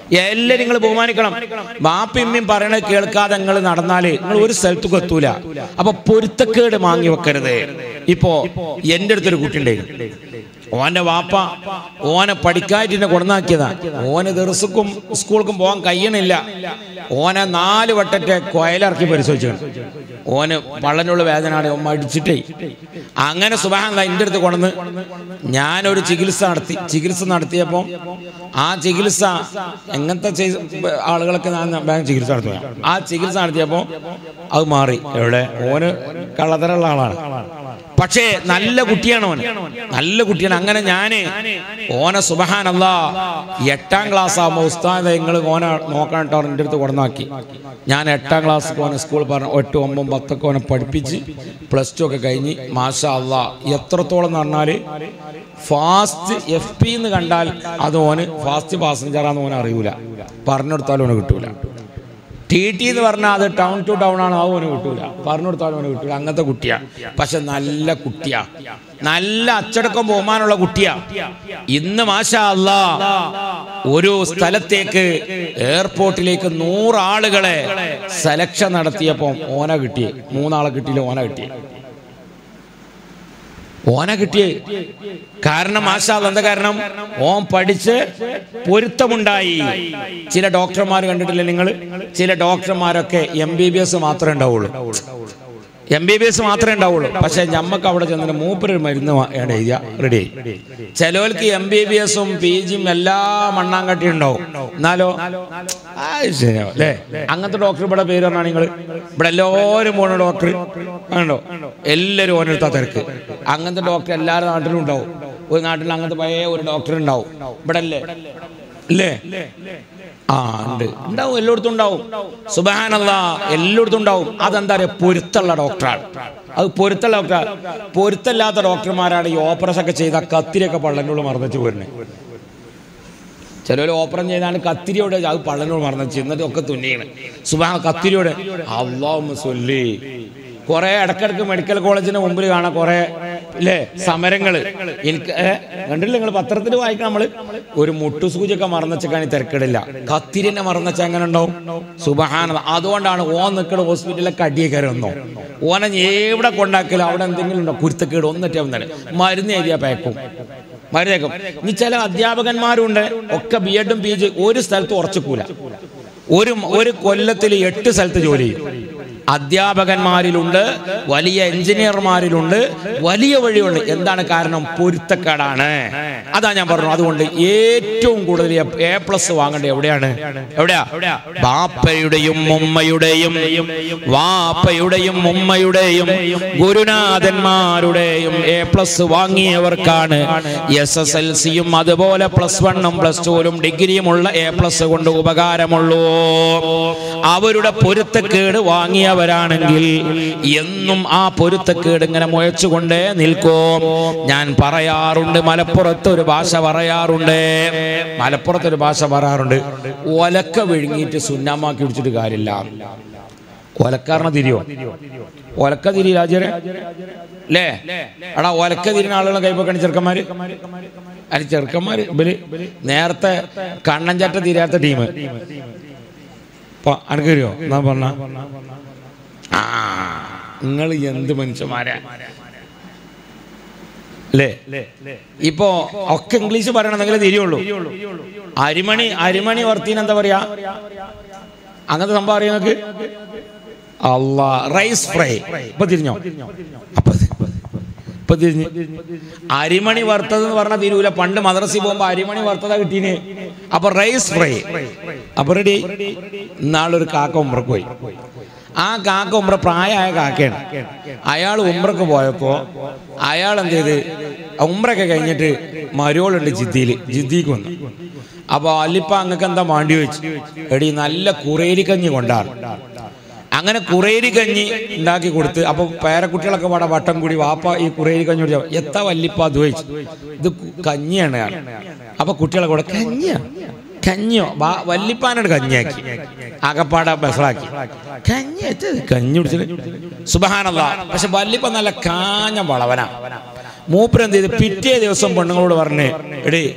എല്ലാരും നിങ്ങൾ ബഹുമാനിക്കണം ബാപ്പിമ്മയും പറയണത് കേൾക്കാതെ നിങ്ങൾ നടന്നാല് നിങ്ങൾ ഒരു സ്ഥലത്തേക്ക് എത്തൂല അപ്പൊ പൊരുത്തക്കേട് വാങ്ങി വെക്കരുത് ഇപ്പോ എൻ്റെ അടുത്തൊരു കുട്ടിയുണ്ടായിരുന്നു ഓന്റെ വാപ്പ ഓനെ പഠിക്കായിട്ട് എന്നെ കൊണ്ടുവന്നാക്കിയതാ ഓന് ദിവസക്കും സ്കൂൾക്കും പോകാൻ കഴിയണില്ല ഓനെ നാല് വട്ടത്തെ കൊയലിറക്കി പരിശോധിച്ചു ഓന് പള്ളനുള്ള വേദനയാണ് ഓൻ മടിച്ചിട്ടേ അങ്ങനെ സുബാന എൻ്റെ അടുത്ത് കൊണ്ടുവന്ന് ഞാനൊരു ചികിത്സ നടത്തി ചികിത്സ നടത്തിയപ്പോൾ ആ ചികിത്സ എങ്ങനത്തെ ചെയ്- ആളുകളൊക്കെ ഞാൻ ബാങ്ക് ചികിത്സ നടത്തുക ആ ചികിത്സ നടത്തിയപ്പോൾ അത് മാറി എവിടെ ഓന് കള്ളത്തരമുള്ള ആളാണ് പക്ഷേ നല്ല കുട്ടിയാണ് ഓൻ നല്ല കുട്ടിയാണ് അങ്ങനെ ഞാന് ഓനെ സുബഹാനല്ല എട്ടാം ക്ലാസ് ആകുമ്പോൾ ഉസ്താദ് നിങ്ങൾ ഓനെ നോക്കാൻ കേട്ടോ എൻ്റെ അടുത്ത് കൊണ്ടുവന്നാക്കി ഞാൻ എട്ടാം ക്ലാസ് ഓനെ സ്കൂൾ പറഞ്ഞു എട്ട് ഒമ്പതും പത്തൊക്കെ ഓനെ പഠിപ്പിച്ച് പ്ലസ് ടു ഒക്കെ കഴിഞ്ഞ് മാഷാ അല്ല എത്രത്തോളം എന്ന് പറഞ്ഞാൽ ഫാസ്റ്റ് എഫ് പി എന്ന് കണ്ടാൽ അത് ഓന് ഫാസ്റ്റ് പാസഞ്ചറാന്ന് ഓനെ അറിയൂല പറഞ്ഞെടുത്താലും ഓന് കിട്ടൂല ടി ടി എന്ന് പറഞ്ഞാൽ അത് ടൗൺ ടു ടൗൺ ആണ് അത് ഓന് കിട്ടൂല പറഞ്ഞു കൊടുത്താലും ഓന് കിട്ടൂല അങ്ങനത്തെ കുട്ടിയാ പക്ഷെ നല്ല കുട്ടിയാ നല്ല അച്ചടക്കം ബഹുമാനമുള്ള കുട്ടിയാ ഇന്ന് മാഷാ അല്ല ഒരു സ്ഥലത്തേക്ക് എയർപോർട്ടിലേക്ക് നൂറാളുകളെ സെലക്ഷൻ നടത്തിയപ്പോൾ ഓന കിട്ടിയേ മൂന്നാളെ കിട്ടിയില്ല ഓന കിട്ടിയേ ഓന കിട്ടിയേ കാരണം മാഷാൽ എന്താ കാരണം ഓൻ പഠിച്ച് പൊരുത്തമുണ്ടായി ചില ഡോക്ടർമാർ കണ്ടിട്ടില്ലേ നിങ്ങൾ ചില ഡോക്ടർമാരൊക്കെ എം ബി ബി എസ് മാത്രമേ ഉണ്ടാവുള്ളൂ എം ബി ബി എസ് മാത്രമേ ഉണ്ടാവുള്ളൂ പക്ഷെ ഞമ്മക്ക് അവിടെ ചെന്നിട്ട് മൂപ്പര് മരുന്ന് വാ- ആണ് എഴുതിയ റെഡി ആയി ചിലവർക്ക് എം ബി ബി എസും പി ജിയും എല്ലാ മണ്ണാങ്കട്ടി ഉണ്ടാവും എന്നാലോ ആ, ശരിയാവും അല്ലേ അങ്ങനത്തെ ഡോക്ടർ ഇവിടെ പേര് പറഞ്ഞാണ് നിങ്ങൾ ഇവിടെ എല്ലാവരും പോണ ഡോക്ടർ കണ്ടോ എല്ലാവരും ഓനെടുത്താ തിരക്ക് അങ്ങനത്തെ ഡോക്ടർ എല്ലാ നാട്ടിലും ഉണ്ടാവും ഒരു നാട്ടിൽ അങ്ങനത്തെ പഴയ ഒരു ഡോക്ടർ ഉണ്ടാവും ഇവിടെ അല്ലേ അല്ലേ ആ ഉണ്ട് ഉണ്ടാവും എല്ലായിടത്തും ഉണ്ടാവും സുബാനല്ല എല്ലായിടത്തും ഉണ്ടാവും അതെന്താ പറയുക പൊരുത്തുള്ള ഡോക്ടറാണ് അത് പൊരുത്തുള്ള ഡോക്ടർ പൊരുത്തല്ലാത്ത ഡോക്ടർമാരാണ് ഈ ഓപ്പറേഷൻ ഒക്കെ ചെയ്ത കത്തിരിയൊക്കെ പള്ളനോട് മറന്നിച്ച് പോരുന്നത് ചിലവർ ഓപ്പറേഷൻ ചെയ്താണ് കത്തിരിയോടെ അത് പള്ളനോട് മറന്നിച്ച് എന്നിട്ട് ഒക്കെ തുന്നിയാണ് സുബാന കത്തിരിയോടെ അള്ളാഹു സൊല്ലി കുറെ ഇടക്കിടക്ക് മെഡിക്കൽ കോളേജിന്റെ മുമ്പിൽ കാണാം കുറെ ഇല്ലേ സമരങ്ങള് എനിക്ക് ഏ, കണ്ടില്ല നിങ്ങൾ പത്രത്തിൽ വായിക്കാം നമ്മള് ഒരു മുട്ടുസൂചിയൊക്കെ മറന്നച്ചേക്കാണ് തിരക്കിടില്ല കത്തിരിനെ മറന്നച്ച എങ്ങനെ ഉണ്ടാവും സുബഹാന അതുകൊണ്ടാണ് ഓൻ നിൽക്കുന്ന ഹോസ്പിറ്റലിലൊക്കെ അടിയൊക്കെ വന്നോ ഓനെ എവിടെ കൊണ്ടാക്കലും അവിടെ എന്തെങ്കിലും ഉണ്ടോ കുരുത്തക്കേട് ഒന്നിട്ടേ വന്നാല് മരുന്ന് എഴുതിയാ പേക്കും മരുന്നേക്കും ഇനി ചില അധ്യാപകന്മാരുണ്ട് ഒക്കെ ബി എഡും പി ജി ഒരു സ്ഥലത്ത് ഉറച്ചിക്കൂല ഒരു ഒരു കൊല്ലത്തിൽ എട്ട് സ്ഥലത്ത് ജോലി ചെയ്യും അധ്യാപകന്മാരിലുണ്ട് വലിയ എഞ്ചിനീയർമാരിലുണ്ട് വലിയ വഴിയുണ്ട് എന്താണ് കാരണം പൊരുത്തക്കേടാണ് അതാ ഞാൻ പറഞ്ഞു അതുകൊണ്ട് ഏറ്റവും കൂടുതൽ എ പ്ലസ് വാങ്ങേണ്ടത് എവിടെയാണ് എവിടെയാ ബാപ്പയുടെയും ഉമ്മയുടെയും വാപ്പയുടെയും ഉമ്മയുടെയും ഗുരുനാഥന്മാരുടെയും എ പ്ലസ് വാങ്ങിയവർക്കാണ് എസ് എസ് എൽ സിയും അതുപോലെ പ്ലസ് വണ്ണും പ്ലസ് ടുവിലും ഡിഗ്രിയുമുള്ള എ പ്ലസ് കൊണ്ട് ഉപകാരമുള്ളൂ അവരുടെ പൊരുത്തക്കേട് വാങ്ങിയവരാണെങ്കിൽ എന്നും ആ പൊരുത്തക്കേട് ഇങ്ങനെ മുയച്ചുകൊണ്ടേ നിൽക്കും ഞാൻ പറയാറുണ്ട് മലപ്പുറത്ത് ഒരു ഭാഷ പറയാറുണ്ട് മലപ്പുറത്ത് ഒരു ഭാഷ പറയാറുണ്ട് ഒലക്ക വിഴുങ്ങിയിട്ട് സുന്നാമാക്കി പിടിച്ചിട്ട് കാര്യമില്ല ഒലക്കാരനെ തിരിയോ ഒലക്ക തിരി രാജ്യരെ അല്ലേ എടാ ഒലക്ക തിരിഞ്ഞ ആളുകളെ കൈപ്പൊക്കണി ചെറുക്കന്മാര് അല്ല ചെറുക്കന്മാര് ഇവര് നേരത്തെ കണ്ണഞ്ചാറ്റ തിരിയാത്ത ടീം ഇപ്പൊ അനക്കറിയോ എന്നാ പറഞ്ഞ ആ നിങ്ങൾ എന്ത് മനുഷ്യന്മാരാ അല്ലേ ഇപ്പോ ഒക്കെ ഇംഗ്ലീഷ് പറയണമെങ്കിൽ തിരിയുള്ളൂ അരിമണി അരിമണി വർത്തിന് എന്താ പറയാ അങ്ങനത്തെ സംഭവം അറിയാം നിങ്ങൾക്ക് അല്ല റൈസ് ഫ്രൈ ഇപ്പൊ തിരിഞ്ഞോ അപ്പൊ ഇപ്പൊ തിരിഞ്ഞ് അരിമണി വറുത്തത് എന്ന് പറഞ്ഞാൽ തിരൂല പണ്ട് മദ്രസയിൽ പോകുമ്പോ അരിമണി വറുത്തതാ കിട്ടീന് അപ്പൊ റൈസ് ഫ്രൈ അപ്പൊ റെഡി ഇന്നാളൊരു കാക്ക ഉമ്രക്ക് പോയി ആ കാക്ക ഉമ്ര പ്രായമായ കാക്കയാണ് അയാൾ ഉമ്രക്ക് പോയപ്പോ അയാൾ എന്ത് ചെയ്ത് ഉമ്രൊക്കെ കഴിഞ്ഞിട്ട് മരോളുണ്ട് ജിദ്ദിയിൽ ജിദ്ദിക്ക് വന്നു അപ്പൊ അല്ലിപ്പ അങ്ങക്ക് എന്താ മാണ്ടി വെച്ച് എടി നല്ല കുറേരിക്കഞ്ഞി കൊണ്ടാണ് അങ്ങനെ കുറേരി കഞ്ഞി ഉണ്ടാക്കി കൊടുത്ത് അപ്പൊ പേരക്കുട്ടികളൊക്കെ പാടെ വട്ടം കൂടി വാപ്പ ഈ കുറേരി കഞ്ഞി കുടിച്ച എത്ര വല്ലിപ്പ അത് ചോദിച്ചു ഇത് കു- കഞ്ഞിയാണ് ഞാൻ. അപ്പൊ കുട്ടികളെ കൂടെ കഞ്ഞിയാ കഞ്ഞിയോ വാ- വല്ലിപ്പാനോട് കഞ്ഞിയാക്കി ആകപ്പാടെ ബസറാക്കി കഞ്ഞി എത്ത് കഞ്ഞി കുടിച്ചിട്ട് സുബഹാനല്ല പക്ഷെ വല്ലിപ്പ നല്ല കാഞ്ഞ വളവനാ മൂപ്പര് എന്ത് ചെയ്ത് പിറ്റേ ദിവസം പെണ്ണുങ്ങളോട് പറഞ്ഞ് എടേ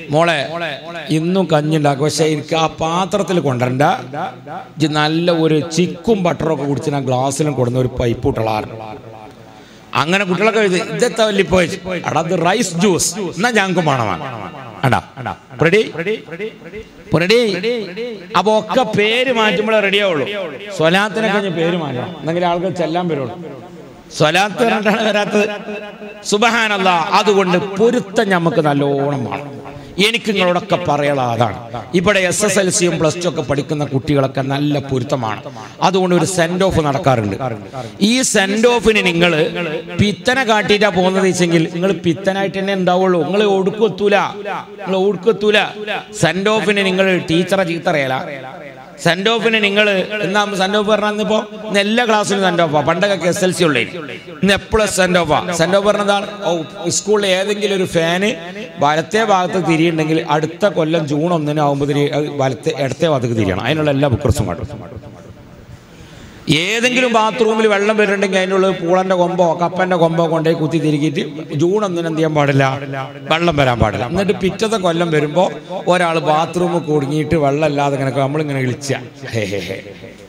മോളെ ഇന്നും കഞ്ഞിണ്ടാക്കും പക്ഷെ എനിക്ക് ആ പാത്രത്തിൽ കൊണ്ടുവരണ്ട ഇജ്ജ് നല്ല ഒരു ചിക്കും ബട്ടറൊക്കെ കുടിച്ച് ഞാൻ ഗ്ലാസ്സിലും കൊടുന്ന ഒരു പൈപ്പ് ഇട്ടളാറുണ്ട് അങ്ങനെ കുട്ടികളൊക്കെ ഇത് ഇതെത്താ വലിയ പോയി അടാ അത് റൈസ് ജ്യൂസ് എന്നാ ഞങ്ങൾക്ക് വേണമാണ് അടാ റെഡി റെഡി അപ്പൊ ഒക്കെ പേര് മാറ്റുമ്പോഴേ റെഡി ആവുള്ളൂ സ്വലാത്തിനെ കഴിഞ്ഞ് പേര് മാറ്റണം എന്നെങ്കിലും ആൾക്കാർ ചെല്ലാൻ വരുള്ളൂ സ്വലാത്ത് പറഞ്ഞിട്ടാണ് വരാത്തത് സുബഹാനല്ല അതുകൊണ്ട് പൊരുത്തം നമുക്ക് നല്ലോണം വേണം എനിക്ക് നിങ്ങളോടൊക്കെ പറയാനുള്ള അതാണ് ഇവിടെ എസ് എസ് എൽ സിയും പ്ലസ് ടു ഒക്കെ പഠിക്കുന്ന കുട്ടികളൊക്കെ നല്ല പൊരുത്തമാണ് അതുകൊണ്ട് ഒരു സെൻഡ് ഓഫ് നടക്കാറുണ്ട് ഈ സെൻഡ് ഓഫിന് നിങ്ങൾ പിത്തനെ കാട്ടിയിട്ടാ പോകുന്നത് വെച്ചെങ്കിൽ നിങ്ങൾ പിത്തനായിട്ട് തന്നെ ഉണ്ടാവുള്ളൂ നിങ്ങൾ ഒടുക്കെത്തൂല നിങ്ങൾ ഒടുക്കെത്തൂല സെൻഡ് ഓഫിന് നിങ്ങൾ ടീച്ചറെ ചീത്തറിയല സെൻഡ് ഓഫിന് നിങ്ങൾ എന്നാ സെൻഡ് ഓഫ് പറഞ്ഞാൽ ഇന്നിപ്പോ ഇന്ന് എല്ലാ ക്ലാസ്സിലും സെൻഡ് ഓഫാ പണ്ടൊക്കെ എസ് എൽ സി ഉള്ളേ ഇന്ന് എപ്പോഴും സെൻഡ് ഓഫാ സെൻഡ് ഓഫ് പറഞ്ഞതാണ് ഓ സ്കൂളിൽ ഏതെങ്കിലും ഒരു ഫാന് വലത്തെ ഭാഗത്ത് തിരിയുണ്ടെങ്കിൽ അടുത്ത കൊല്ലം ജൂൺ ഒന്നിന് ആകുമ്പോൾ വലത്തെ ഇടത്തെ ഭാഗത്തേക്ക് തിരിയണം അതിനുള്ള എല്ലാ ബുക്കർസും കാട്ടും ഏതെങ്കിലും ബാത്റൂമിൽ വെള്ളം വരുന്നുണ്ടെങ്കിൽ അതിനുള്ള പൂളന്റെ കൊമ്പോ കപ്പന്റെ കൊമ്പോ കൊണ്ടുപോയി കുത്തി തിരികിയിട്ട് ജൂൺ ഒന്നിന് എന്ത് ചെയ്യാൻ പാടില്ല വെള്ളം വരാൻ പാടില്ല എന്നിട്ട് പിറ്റത്തെ കൊല്ലം വരുമ്പോൾ ഒരാൾ ബാത്റൂമിൽ കുടുങ്ങിയിട്ട് വെള്ളം ഇല്ലാതെ ഇങ്ങനെ നമ്മളിങ്ങനെ വിളിച്ച ഹേ ഹേ ഹേ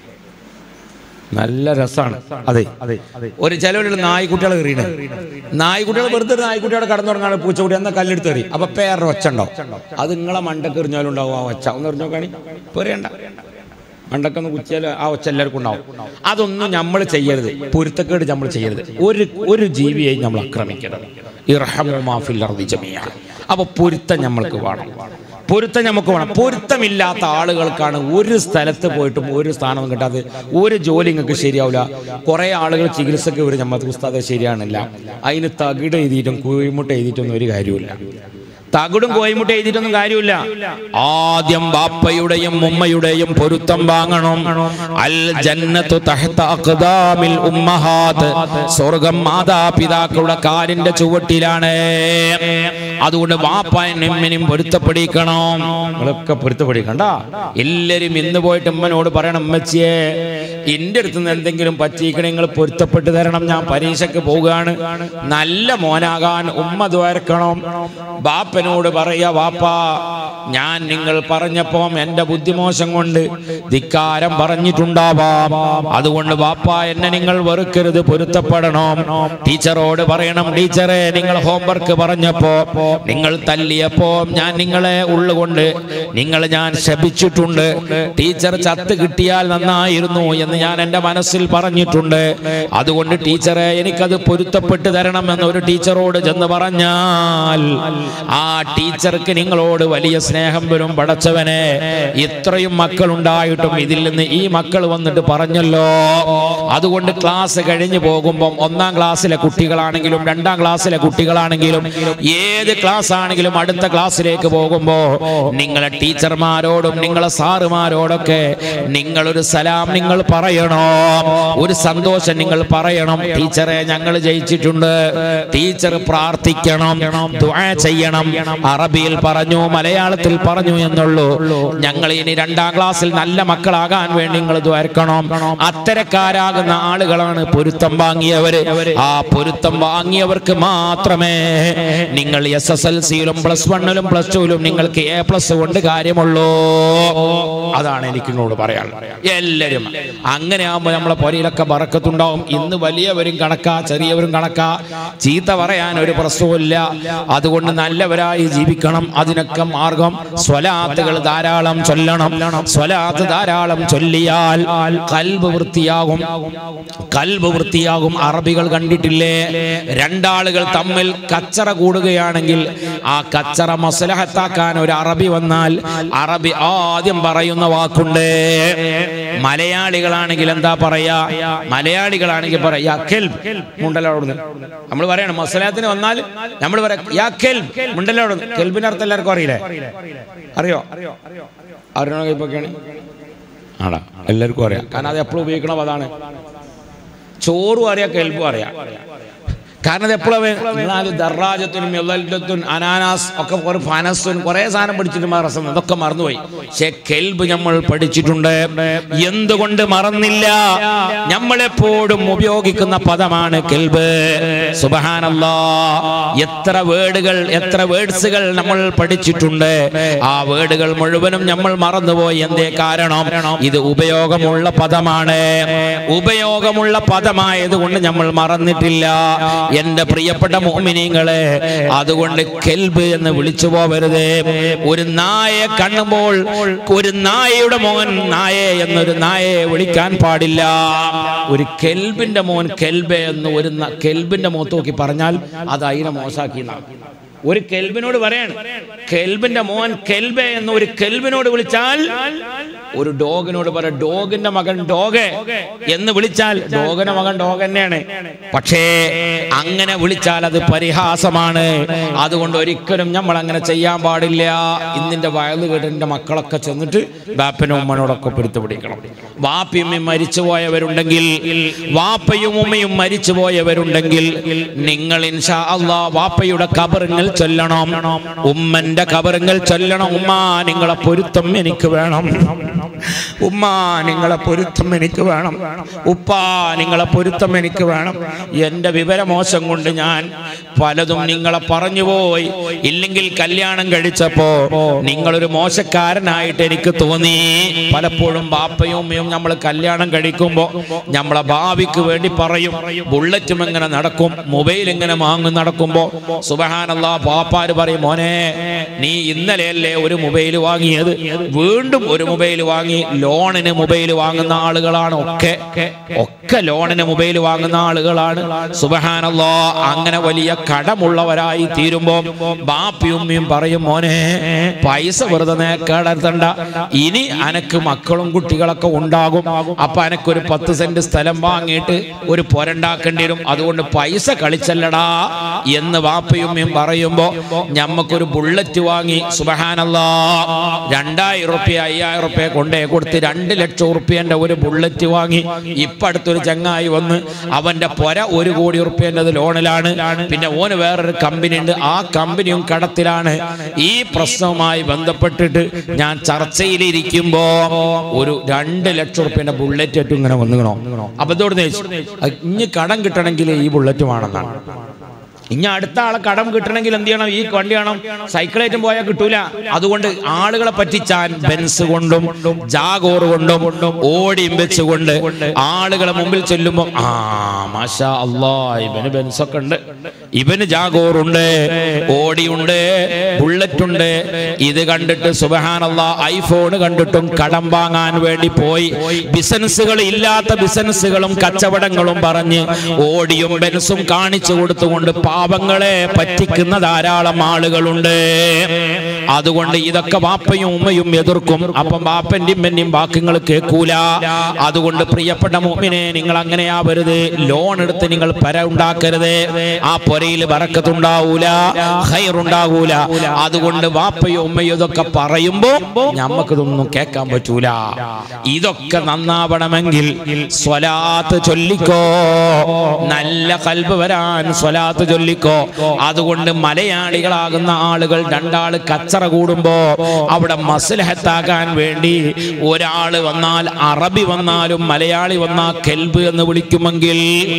നല്ല രസമാണ് അതെ അതെ ഒരു ചിലവരുടെ നായ്ക്കുട്ടികളെ എറിയണ നായ്ക്കുട്ടികൾ വെറുതെ ഒരു നായ്ക്കുട്ടികളെ കടന്നു തുടങ്ങാണ് പൂച്ചക്കുട്ടി എന്നാ കല്ലെടുത്ത് എറി അപ്പൊ പേരുടെ ഒച്ച ഉണ്ടാവും അത് നിങ്ങളെ മണ്ടക്ക് എറിഞ്ഞാലും ഉണ്ടാവും ആ ഒച്ച ഒന്ന് എറിഞ്ഞു നോക്കാണി പെറിയണ്ട മണ്ടൊക്കെ ഒന്ന് കുത്തിയാൽ ആ ഒച്ച എല്ലാവർക്കും ഉണ്ടാവും അതൊന്നും നമ്മൾ ചെയ്യരുത് പൊരുത്തക്കേട് നമ്മൾ ചെയ്യരുത് ഒരു ഒരു ജീവിയെയും നമ്മൾ ആക്രമിക്കരുത് ഇർഹമു മാ ഫിൽ അർദി ജമീഅ. അപ്പൊ പൊരുത്തം നമ്മൾക്ക് വേണം പൊരുത്തം നമുക്ക് വേണം പൊരുത്തമില്ലാത്ത ആളുകൾക്കാണ് ഒരു സ്ഥലത്ത് പോയിട്ടും ഒരു സ്ഥാനവും കിട്ടാതെ ഒരു ജോലി നിങ്ങൾക്ക് ശരിയാവില്ല കുറേ ആളുകൾ ചികിത്സക്ക് വരും നമ്മൾക്ക് ഉസ്താദ് ശരിയാണില്ല അതിന് തകിട് എഴുതിയിട്ടും കുഴിമുട്ട എഴുതിയിട്ടൊന്നും ഒരു കാര്യമില്ല തകിടും കോയിമുട്ട എഴുതിയിട്ടൊന്നും കാര്യമില്ല ആദ്യം ബാപ്പയുടെയും ഉമ്മയുടെയും പൊരുത്തം വാങ്ങണം അൽ ജന്നത്തു തഹ്ത അഖ്ദാമിൽ ഉമ്മഹാത്ത് സ്വർഗം മാതാപിതാക്കളുടെ കാലിന്റെ ചുവട്ടിലാണ് അതുകൊണ്ട് വാപ്പായും എമ്മിനും പൊരുത്തപ്പെടിക്കണം നിങ്ങളൊക്കെ പൊരുത്തപ്പെടിക്കണ്ട എല്ലാരും ഇന്ന് പോയിട്ട് ഉമ്മനോട് പറയണം ഉമ്മച്ചിയെ എന്റെ അടുത്ത് നിന്ന് എന്തെങ്കിലും പറ്റിയിക്കണേ നിങ്ങൾ പൊരുത്തപ്പെട്ട് തരണം ഞാൻ പരീക്ഷയ്ക്ക് പോവുകയാണ് നല്ല മോനാകാൻ ഉമ്മ ദ്വാരക്കണം ബാപ്പനോട് പറയാ വാപ്പാ ഞാൻ നിങ്ങൾ പറഞ്ഞപ്പം എന്റെ ബുദ്ധിമോശം കൊണ്ട് ധിക്കാരം പറഞ്ഞിട്ടുണ്ടാവാം അതുകൊണ്ട് വാപ്പ എന്നെ നിങ്ങൾ വെറുക്കരുത് പൊരുത്തപ്പെടണം ടീച്ചറോട് പറയണം ടീച്ചറെ നിങ്ങൾ ഹോംവർക്ക് പറഞ്ഞപ്പോ നിങ്ങൾ തല്ലിയപ്പോ ഞാൻ നിങ്ങളെ ഉള്ളുകൊണ്ട് നിങ്ങൾ ഞാൻ ശപിച്ചിട്ടുണ്ട് ടീച്ചർ ചത്ത് കിട്ടിയാൽ നന്നായിരുന്നു എന്ന് ഞാൻ എൻ്റെ മനസ്സിൽ പറഞ്ഞിട്ടുണ്ട് അതുകൊണ്ട് ടീച്ചറെ എനിക്കത് പൊരുത്തപ്പെട്ട് തരണം എന്ന് ഒരു ടീച്ചറോട് ചെന്ന് പറഞ്ഞാൽ ആ ടീച്ചർക്ക് നിങ്ങളോട് വലിയ സ്നേഹം വരും പടച്ചവനെ ഇത്രയും മക്കൾ ഉണ്ടായിട്ടും ഇതിൽ നിന്ന് ഈ മക്കൾ വന്നിട്ട് പറഞ്ഞല്ലോ അതുകൊണ്ട് ക്ലാസ് കഴിഞ്ഞു പോകുമ്പം ഒന്നാം ക്ലാസ്സിലെ കുട്ടികളാണെങ്കിലും രണ്ടാം ക്ലാസ്സിലെ കുട്ടികളാണെങ്കിലും ഏത് ക്ലാസ് ആണെങ്കിലും അടുത്ത ക്ലാസ്സിലേക്ക് പോകുമ്പോ നിങ്ങളെ ടീച്ചർമാരോടും നിങ്ങളെ സാറുമാരോടൊക്കെ നിങ്ങളൊരു സലാം നിങ്ങൾ പറയണോ ഒരു സന്തോഷം നിങ്ങൾ പറയണം ടീച്ചറെ ഞങ്ങൾ ജയിച്ചിട്ടുണ്ട് ടീച്ചർ പ്രാർത്ഥിക്കണം ദുആ ചെയ്യണം അറബിയിൽ പറഞ്ഞു മലയാളത്തിൽ പറഞ്ഞു എന്നുള്ളൂ ഞങ്ങൾ ഇനി രണ്ടാം ക്ലാസ്സിൽ നല്ല മക്കളാകാൻ വേണ്ടി നിങ്ങൾ ദ്വാരക്കണം അത്തരക്കാരാകുന്ന ആളുകളാണ് പൊരുത്തം വാങ്ങിയവര് ആ പൊരുത്തം വാങ്ങിയവർക്ക് മാത്രമേ നിങ്ങൾ എസ് എസ് എൽ സിയിലും പ്ലസ് വണ്ണിലും പ്ലസ് ടുവിലും നിങ്ങൾക്ക് എ പ്ലസ് കൊണ്ട് കാര്യമുള്ളൂ അതാണ് എനിക്ക് നിങ്ങളോട് പറയാൻ എല്ലാവരും അങ്ങനെ ആകുമ്പോൾ നമ്മളെ പൊരയിലൊക്കെ ബറക്കത്തുണ്ടാവും ഇന്ന് വലിയവരും കണക്കാ ചെറിയവരും കണക്കാ ചീത്ത പറയാൻ ഒരു പ്രശ്നവുമില്ല അതുകൊണ്ട് നല്ലവരായി ജീവിക്കണം അതിനൊക്കെ മാർഗം സ്വലാത്തുകൾ ധാരാളം ചൊല്ലണം സ്വലാത്ത് ധാരാളം ചൊല്ലിയാൽ കൽബ് വൃത്തിയാകും കൽബ് വൃത്തിയാകും അറബികൾ കണ്ടിട്ടില്ലേ രണ്ടാളുകൾ തമ്മിൽ കച്ചറ കൂടുകയാണെങ്കിൽ ആ കച്ചറ മസലഹത്താക്കാൻ ഒരു അറബി വന്നാൽ അറബി ആദ്യം പറയുന്ന വാക്കുണ്ട് മലയാളികളാണെങ്കിൽ എന്താ പറയാ മലയാളികളാണെങ്കിൽ പറയാ കെൽബ് മുണ്ടലോടുന്ന് നമ്മൾ പറയണം മസലഹത്തിന് വന്നാൽ നമ്മൾ പറയാം യാ കെൽബ് മുണ്ടലോടുന്ന് കെൽബിന്റെ അർത്ഥം എല്ലാവർക്കും അറിയില്ലേ അറിയോ അറിയണ കൈപ്പൊക്കെയാണ് ആടാ എല്ലാവർക്കും അറിയാം കാരണം അത് എപ്പോഴും ഉപയോഗിക്കണ പതാണ് ചോറും അറിയാം കെൽബും അറിയാം കാരണം ഇത് എപ്പോഴും ദർറാജത്തുനും എല്ലത്തുൻ അനാനാസ് ഒക്കെ കുറെ ഫനസുൻ കുറെ സാധനം പഠിച്ചിട്ട് മറസം അതൊക്കെ മറന്നുപോയി പക്ഷെ കെൽബ് നമ്മൾ പഠിച്ചിട്ടുണ്ട് എന്തുകൊണ്ട് മറന്നില്ല നമ്മളെപ്പോഴും ഉപയോഗിക്കുന്ന പദമാണ് കെൽബ് സുബഹാനല്ലാ എത്ര വേർഡുകൾ എത്ര വേർഡ്സുകൾ നമ്മൾ പഠിച്ചിട്ടുണ്ട് ആ വേർഡുകൾ മുഴുവനും നമ്മൾ മറന്നുപോയി എന്തേ കാരണം ഇത് ഉപയോഗമുള്ള പദമാണ് ഉപയോഗമുള്ള പദമായത് കൊണ്ട് നമ്മൾ മറന്നിട്ടില്ല എന്റെ പ്രിയപ്പെട്ട മോമിനിങ്ങളെ അതുകൊണ്ട് കെൽബ് എന്ന് വിളിച്ചു പോവരുത് ഒരു നായയെ കാണുമ്പോൾ ഒരു നായയുടെ മോൻ നായെ എന്നൊരു നായയെ വിളിക്കാൻ പാടില്ല ഒരു കെൽബിന്റെ മോൻ കെൽബെ എന്ന് ഒരു ന- കെൽബിന്റെ മുഖത്ത് നോക്കി പറഞ്ഞാൽ അത് അതിനെ മോശാക്കി എന്നാണ്. ഒരു കെൽബിനോട് പറയാണ് കെൽബിന്റെ മോൻ കെൽബെ എന്ന് ഒരു കെൽബിനോട് വിളിച്ചാൽ ഒരു ഡോഗിനോട് പറ ഡോഗിന്റെ മകൻ ഡോഗ് എന്ന് വിളിച്ചാൽ ഡോഗിന്റെ മകൻ ഡോഗ് തന്നെയാണ് പക്ഷേ അങ്ങനെ വിളിച്ചാൽ അത് പരിഹാസമാണ് അതുകൊണ്ട് ഒരിക്കലും നമ്മൾ അങ്ങനെ ചെയ്യാൻ പാടില്ല ഇന്നിന്റെ വയല് കേട്ട് എന്റെ മക്കളൊക്കെ ചെന്നിട്ട് ബാപ്പനും ഉമ്മനോടൊക്കെ പിടുത്തു പിടിക്കണം വാപ്പയും ഉമ്മയും മരിച്ചുപോയവരുണ്ടെങ്കിൽ വാപ്പയും ഉമ്മയും മരിച്ചുപോയവരുണ്ടെങ്കിൽ നിങ്ങൾ ഇൻഷാ അള്ളാ വാപ്പയുടെ കബറുങ്ങൾ ചൊല്ലണം ഉമ്മന്റെ കബറുങ്ങൾ ചൊല്ലണം ഉമ്മ നിങ്ങളെ പൊരുത്തം എനിക്ക് വേണം ഉമ്മ നിങ്ങളെ പൊരുത്തം എനിക്ക് വേണം ഉപ്പ നിങ്ങളെ പൊരുത്തം എനിക്ക് വേണം എൻ്റെ വിവരമോശം കൊണ്ട് ഞാൻ പലതും നിങ്ങളെ പറഞ്ഞുപോയി ഇല്ലെങ്കിൽ കല്യാണം കഴിച്ചപ്പോ നിങ്ങളൊരു മോശക്കാരനായിട്ട് എനിക്ക് തോന്നി പലപ്പോഴും ബാപ്പയും ഉമ്മയും നമ്മൾ കല്യാണം കഴിക്കുമ്പോൾ നമ്മളെ ഭാവിക്ക് വേണ്ടി പറയും ബുള്ളറ്റും എങ്ങനെ നടക്കും മൊബൈൽ എങ്ങനെ വാങ്ങും നടക്കുമ്പോൾ സുബഹാനല്ലാ പാപ്പാര് പറയും മോനെ നീ ഇന്നലെയല്ലേ ഒരു മൊബൈൽ വാങ്ങിയത് വീണ്ടും ഒരു മൊബൈൽ വാങ്ങി ലോണിന് മൊബൈൽ വാങ്ങുന്ന ആളുകളാണ് ഒക്കെ ഒക്കെ ലോണിന് മൊബൈൽ വാങ്ങുന്ന ആളുകളാണ് സുബഹാനല്ലാ അങ്ങനെ വലിയ കടമുള്ളവരായി തീരുമ്പോ ബാപ്പിയും ഉമ്മയും പറയും മോനെ പൈസ വെറുതെ നേക്കാടത്തണ്ട ഇനി അനക്ക് മക്കളും കുട്ടികളൊക്കെ ഉണ്ടാകും അപ്പൊ അനക്കൊരു പത്ത് സെന്റ് സ്ഥലം വാങ്ങിയിട്ട് ഒരു പൊരണ്ടാക്കേണ്ടി വരും അതുകൊണ്ട് പൈസ കളിച്ചല്ലടാ എന്ന് വാപ്പയും ഉമ്മയും പറയുമ്പോ ഞമ്മക്കൊരു ബുള്ളറ്റ് വാങ്ങി സുബഹാനല്ലാ രണ്ടായിരം റുപ്യ അയ്യായിരം റുപ്യ കൊണ്ടേ കൊടുത്ത് രണ്ട് ലക്ഷം റുപ്യന്റെ ഒരു ബുള്ളറ്റ് വാങ്ങി ഇപ്പൊ അടുത്തൊരു ചങ്ങായി വന്ന് അവന്റെ പൊര ഒരു കോടി റുപ്യന്റെ ലോണിലാണ് പിന്നെ ഓന് വേറൊരു കമ്പനി ഉണ്ട് ആ കമ്പനിയും കടത്തിലാണ് ഈ പ്രശ്നവുമായി ബന്ധപ്പെട്ടിട്ട് ഞാൻ ചർച്ചയിലിരിക്കുമ്പോ ഒരു രണ്ട് ലക്ഷം റുപ്യന്റെ ബുള്ളറ്റ് ഏറ്റവും ഇങ്ങനെ വന്നുകണോ അപ്പൊ ഇതോട് ഇനി കടം കിട്ടണമെങ്കിൽ ഈ ബുള്ളറ്റ് വേണമെന്നാണ് ഇനി അടുത്ത ആളെ കടം കിട്ടണമെങ്കിൽ എന്ത് ചെയ്യണം ഈ വണ്ടി വേണം സൈക്കിളേറ്റും പോയാൽ കിട്ടൂല അതുകൊണ്ട് ആളുകളെ പറ്റിച്ചാൻ ബെൻസ് കൊണ്ടും ജാഗോർ കൊണ്ടും ഓടിയും വെച്ചുകൊണ്ട് ആളുകളെ മുമ്പിൽ ചെല്ലുമ്പോൾ ആ മാഷാ അല്ലാ ഇവന് ബെൻസൊക്കെ ഉണ്ട് ഇവന് ജാഗോറുണ്ട് ഓടിയുണ്ട് ബുള്ളറ്റ് ഉണ്ട് ഇത് കണ്ടിട്ട് സുബഹാനല്ല ഐഫോൺ കണ്ടിട്ടും കടം വാങ്ങാൻ വേണ്ടി പോയി ബിസിനസ്സുകൾ ഇല്ലാത്ത ബിസിനസ്സുകളും കച്ചവടങ്ങളും പറഞ്ഞ് ഓടിയും ബെൻസും കാണിച്ചു കൊടുത്തുകൊണ്ട് പാപങ്ങളെ പറ്റിക്കുന്ന ധാരാളം ആളുകളുണ്ട് അതുകൊണ്ട് ഇതൊക്കെ വാപ്പയും ഉമ്മയും എതിർക്കും അപ്പം വാപ്പന്റെയും ഉമ്മന്റെയും വാക്കുകൾ കേൾക്കൂല അതുകൊണ്ട് പ്രിയപ്പെട്ട മോമിനെ നിങ്ങൾ അങ്ങനെയാവരുത് ലോൺ എടുത്ത് നിങ്ങൾ പര ഉണ്ടാക്കരുത് ആ പൊരയിൽ വറക്കത്തുണ്ടാവൂല ഹൈറുണ്ടാകൂല അതുകൊണ്ട് വാപ്പയും ഉമ്മയും ഇതൊക്കെ പറയുമ്പോ ഞമ്മക്കിതൊന്നും കേൾക്കാൻ പറ്റൂല ഇതൊക്കെ നന്നാവണമെങ്കിൽ സ്വലാത്ത് ചൊല്ലിക്കോ നല്ല കൽബ് വരാൻ സ്വലാത്ത് ചൊല്ലിക്കോ അതുകൊണ്ട് മലയാളികളാകുന്ന ആളുകൾ രണ്ടാള് കച്ചറ കൂടുമ്പോ അവിടെ മസ്ലഹത്താകാൻ വേണ്ടി ഒരാള് വന്നാൽ അറബി വന്നാലും മലയാളി വന്നാ കെൽബ് എന്ന് വിളിക്കുമെങ്കിൽ